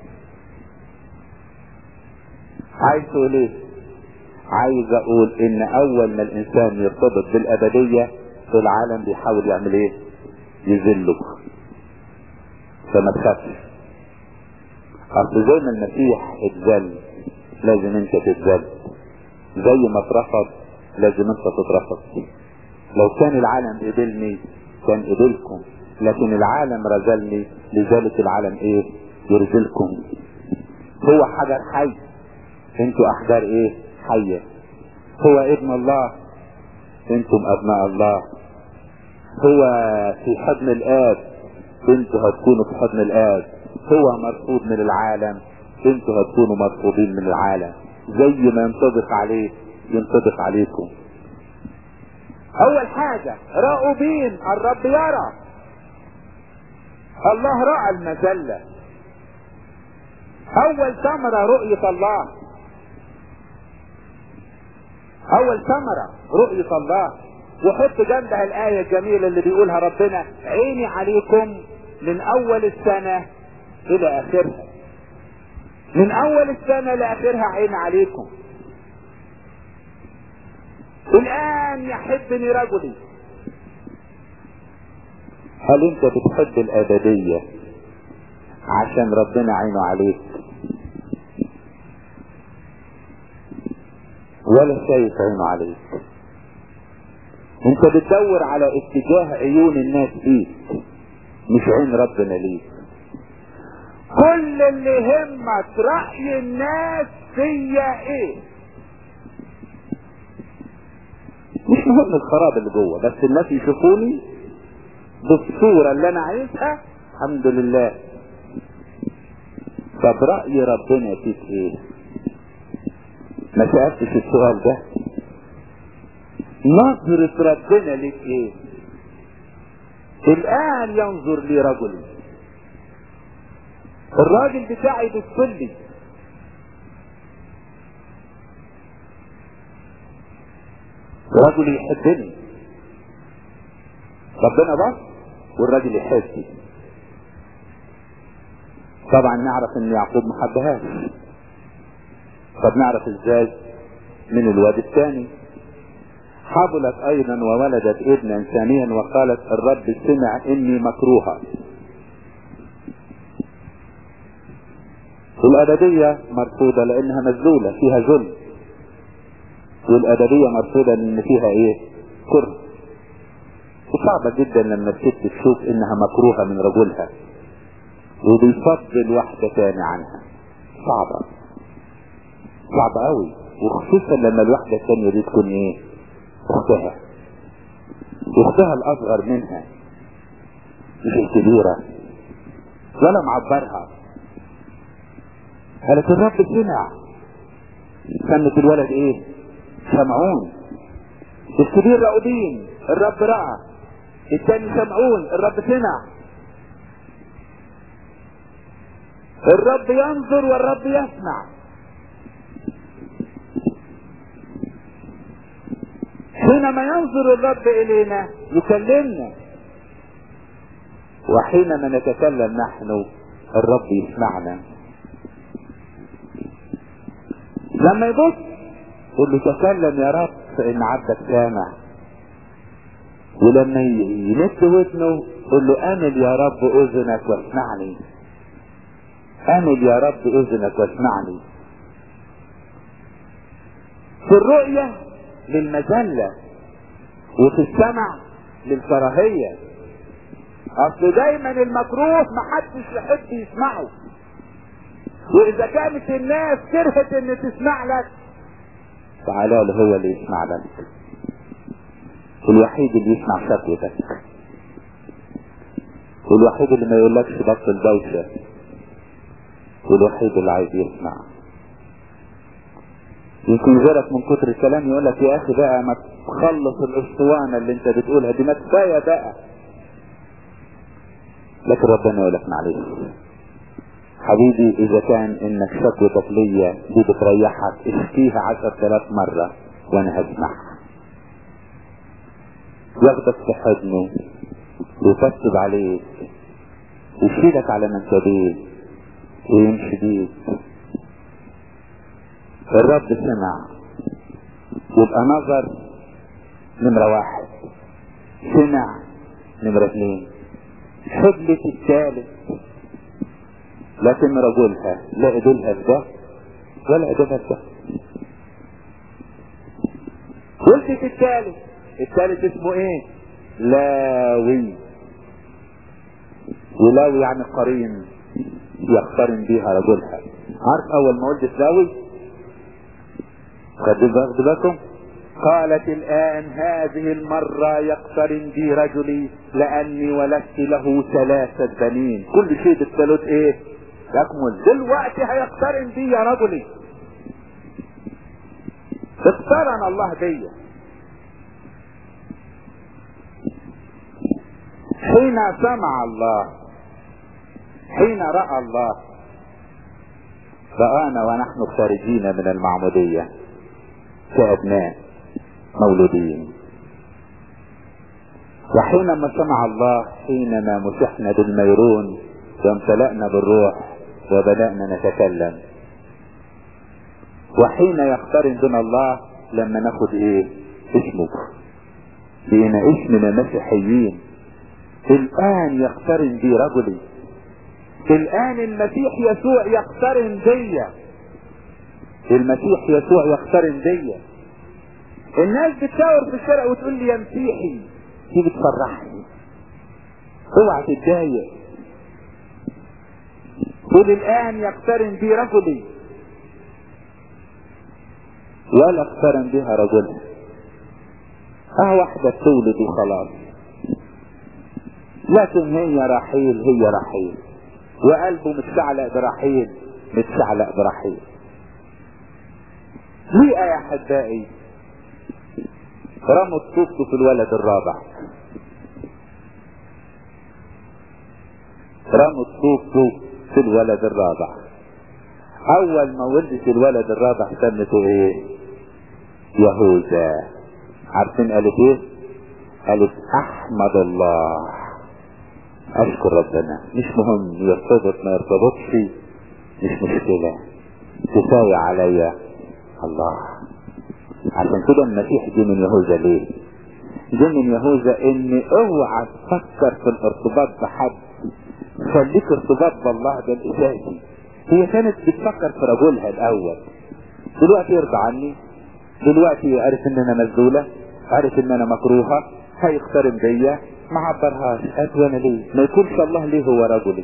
عايز تقول ايه عايز اقول ان اول ما الانسان يرتبط بالابدية في العالم بيحاول يعمل ايه يذله فما تخافش اصل زي ما المسيح اتذل لازم انت تتذل زي ما اترفض لازم انت تترفض لو كان العالم قبلني كان قبلكم لكن العالم رزلني لذلك العالم ايه يرزلكم هو حجر حي انتوا احجار ايه حية هو ابن الله انتم ابناء الله هو في حضن الاب انتوا هتكونوا في حضن الاب هو مرفوض من العالم انتوا هتكونوا مرفوضين من العالم زي ما ينطبق عليه ينطبق عليكم اول حاجة راؤوبين الرب يرى الله رأى المذلة اول ثمرة رؤية الله اول ثمرة رؤية الله وحط جنبها الآية الجميلة اللي بيقولها ربنا عيني عليكم من اول السنة الى اخرها من اول السنة لاخرها عين عليكم الان يحبني رجلي هل انت بتحب الابدية عشان ربنا عينه عليك ولا شايف عينه عليك انت بتدور على اتجاه عيون الناس ليك مش عين ربنا ليك كل اللي يهمك رأي الناس فيا ايه مش مهم الخراب اللي جوه بس الناس يشوفوني بالصورة اللي انا عايزها الحمد لله طب رأي ربنا فيك ايه ما سألتش السؤال ده نظرة ربنا لك ايه الان ينظر لي رجل الراجل بتاعي بيصلي رجل يحبني ربنا بس والراجل يحبني طبعا نعرف ان يعقوب ما حبهاش طب نعرف ازاي من الواد الثاني حبلت ايضا وولدت ابنا ثانيا وقالت الرب سمع اني مكروهة الابدية مرفوضة لانها مذلولة فيها ذل والابدية مرفوضة لان فيها ايه كره وصعبة جدا لما الست تشوف انها مكروهة من رجلها وبيفضل واحدة تاني عنها صعبة صعبة قوي وخصوصا لما الواحدة التانية دي تكون ايه اختها اختها الاصغر منها مش الكبيرة ولا معبرها قالت الرب سمع سمت الولد ايه سمعون الكبير راؤدين الرب رأى الثاني سمعون الرب سمع الرب ينظر والرب يسمع حينما ينظر الرب الينا يكلمنا وحينما نتكلم نحن الرب يسمعنا لما يبص يقول له تكلم يا رب فان عبدك سامع ولما يمد ودنه يقول له امل يا رب اذنك واسمعني امل يا رب اذنك واسمعني في الرؤية للمذلة وفي السمع للكراهية اصل دايما المكروه محدش يحب يسمعه واذا كانت الناس كرهت ان تسمع لك تعالى له هو اللي يسمع لك الوحيد اللي يسمع شكوتك والوحيد اللي ما يقولكش بطل دوشة والوحيد اللي عايز يسمع يمكن غيرك من كتر الكلام يقول لك يا اخي بقى ما تخلص الاسطوانة اللي انت بتقولها دي ما كفاية بقى لكن ربنا يقول لك معلش حبيبي اذا كان انك شكوتك ليا دي بتريحك اشكيها عشر تلاف مرة وانا هسمعها ياخدك في حضنه ويطبطب عليك ويشيلك على منكبيك ويمشي بيك الرب سمع يبقى نظر نمرة واحد سمع نمرة اثنين حبلة الثالث لكن رجلها لا ايدولها في ده ولا ايدولها في ده ولدت الثالث الثالث اسمه ايه لاوي ولاوي يعني قرين يقترن بيها رجلها عارف اول ما ولدت لاوي خدوا بالكم قالت الآن هذه المرة يقترن بي رجلي لأني ولدت له ثلاثة بنين كل شيء بالثالث ايه يكمل دلوقتي هيقترن بي يا رجلي اقترن الله بيا حين سمع الله حين رأى الله رآنا ونحن خارجين من المعمودية كأبناء مولودين وحينما سمع الله حينما مسحنا بالميرون وامتلأنا بالروح وبدأنا نتكلم وحين يقترن بنا الله لما ناخد ايه اسمه بقينا اسمنا مسيحيين الان يقترن بي رجلي الان المسيح يسوع يقترن بيا المسيح يسوع يقترن بيا الناس بتشاور في الشارع وتقول لي يا مسيحي دي بتفرحني اوعى تتضايق قل الان يقترن بي رجلي ولا اقترن بها رجلها اه واحدة تولد وخلاص لكن هي رحيل هي رحيل وقلبه متشعلق برحيل متشعلق برحيل ليه يا احبائي رموا الطوب في الولد الرابع رموا الطوب في الولد الرابع اول ما ولدت الولد الرابع سمته ايه يهوذا عارفين قالت ايه قالت احمد الله اشكر ربنا مش مهم يرتبط ما يرتبطش مش مشكلة كفاية عليا الله عشان كده المسيح جه من يهوذا ليه جه من يهوذا ان اوعى تفكر في الارتباط بحد خليك ارتباط بالله ده الاساسي هي كانت بتفكر في رجلها الاول دلوقتي يرضى عني دلوقتي عرف ان انا مذلولة عرف ان انا مكروهة هيقترن بيا ما عبرهاش قالت وانا ليه ما يكونش الله ليه هو رجلي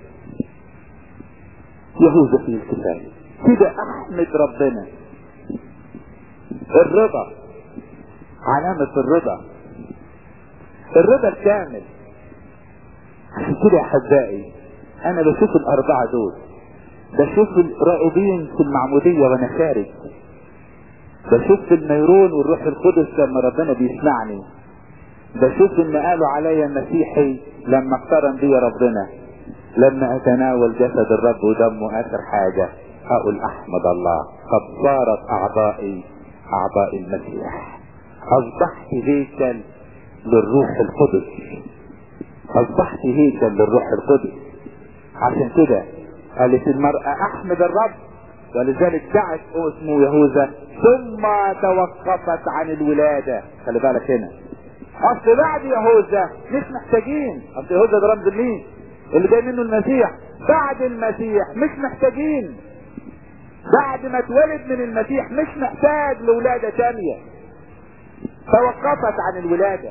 يهوذا فيه الكفاية كده احمد ربنا الرضا علامة الرضا الرضا الكامل عشان كده يا احبائي انا بشوف الاربعة دول بشوف الرائدين في المعمودية وانا خارج بشوف في النيرون والروح القدس لما ربنا بيسمعني بشوف ان قالوا عليا مسيحي لما اقترن بي ربنا لما اتناول جسد الرب ودمه اخر حاجة اقول احمد الله قد صارت اعضائي اعضاء المسيح اصبحت هيكل للروح القدس اصبحت هيكل للروح القدس عشان كده قالت المرأة احمد الرب ولذلك دعت اسمه يهوذا ثم توقفت عن الولادة خلي بالك هنا اصل بعد يهوذا مش محتاجين اصل يهوذا ده رمز مين اللي جاي منه المسيح بعد المسيح مش محتاجين بعد ما اتولد من المسيح مش محتاج لولادة تانية توقفت عن الولادة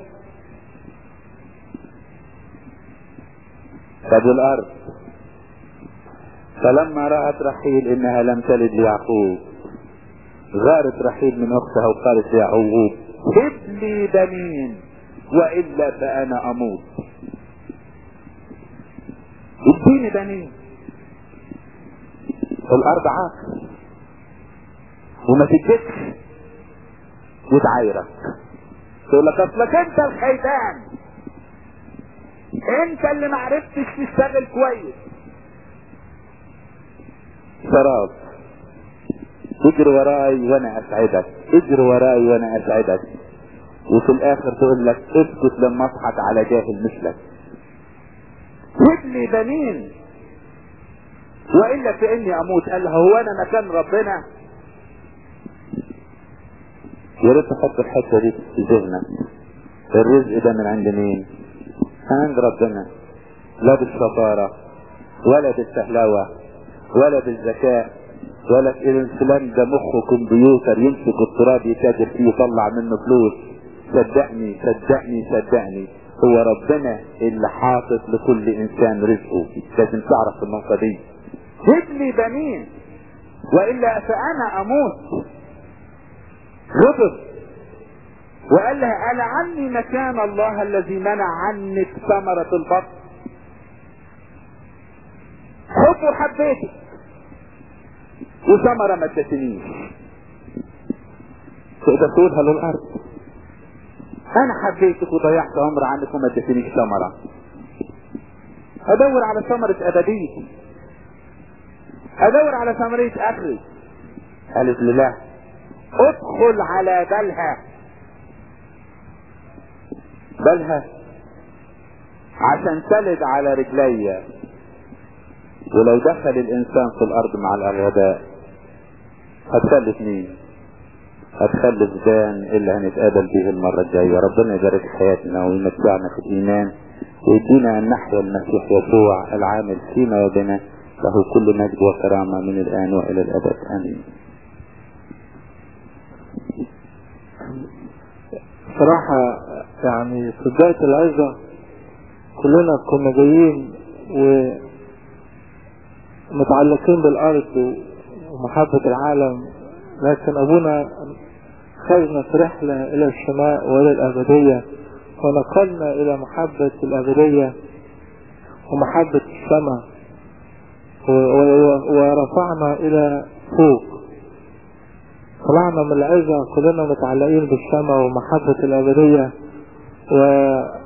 طب الارض فلما رأت رحيل انها لم تلد ليعقوب غارت رحيل من اختها وقالت ليعقوب هب لي بنين والا فانا اموت اديني بنين الارض عاقل وما تديكش وتعايرك تقول لك اصلك انت الخيبان انت اللي معرفتش تشتغل كويس سراب اجري وراي وانا اسعدك اجري وراي وانا اسعدك وفي الاخر تقول لك اسكت لما اضحك على جاهل مثلك ابني بنين والا فاني اموت قال هو انا مكان ربنا يا ريت تحط الحته دي في ذهنك الرزق ده من عند مين؟ من عند ربنا لا بالشطاره ولا بالسهلوه ولا بالذكاء ولا في فلان ده مخه كمبيوتر يمسك التراب يتاجر فيه يطلع منه فلوس صدقني صدقني صدقني هو ربنا اللي حاطط لكل انسان رزقه لازم تعرف النقطة دي هب لي بنين والا فانا اموت غضب وقال لها قال عني مكان الله الذي منع عنك ثمرة البطن حب وحبيتك وثمرة ما ادتنيش تقدر تقولها للارض انا حبيتك وضيعت عمر عنك وما ادتنيش ثمرة ادور على ثمرة ابديتي ادور على ثمرة اخري قالت لي لا ادخل على بالها بالها عشان تلد على رجلي ولو دخل الانسان في الارض مع الاغباء هتخلف مين هتخلف دان اللي هنتقابل به المرة الجاية ربنا يبارك حياتنا ويمتعنا في الايمان ويدينا ان نحيا المسيح يسوع العامل فينا وبنا له كل مجد وكرامة من الان والى الابد امين صراحة يعني في بداية العزة كلنا كنا جايين ومتعلقين بالأرض ومحبة العالم لكن أبونا خرجنا في رحلة إلى السماء وإلى الأبدية ونقلنا إلى محبة الأبدية ومحبة السماء ورفعنا إلى فوق طلعنا من العزة كلنا متعلقين بالسماء ومحبة الأبدية و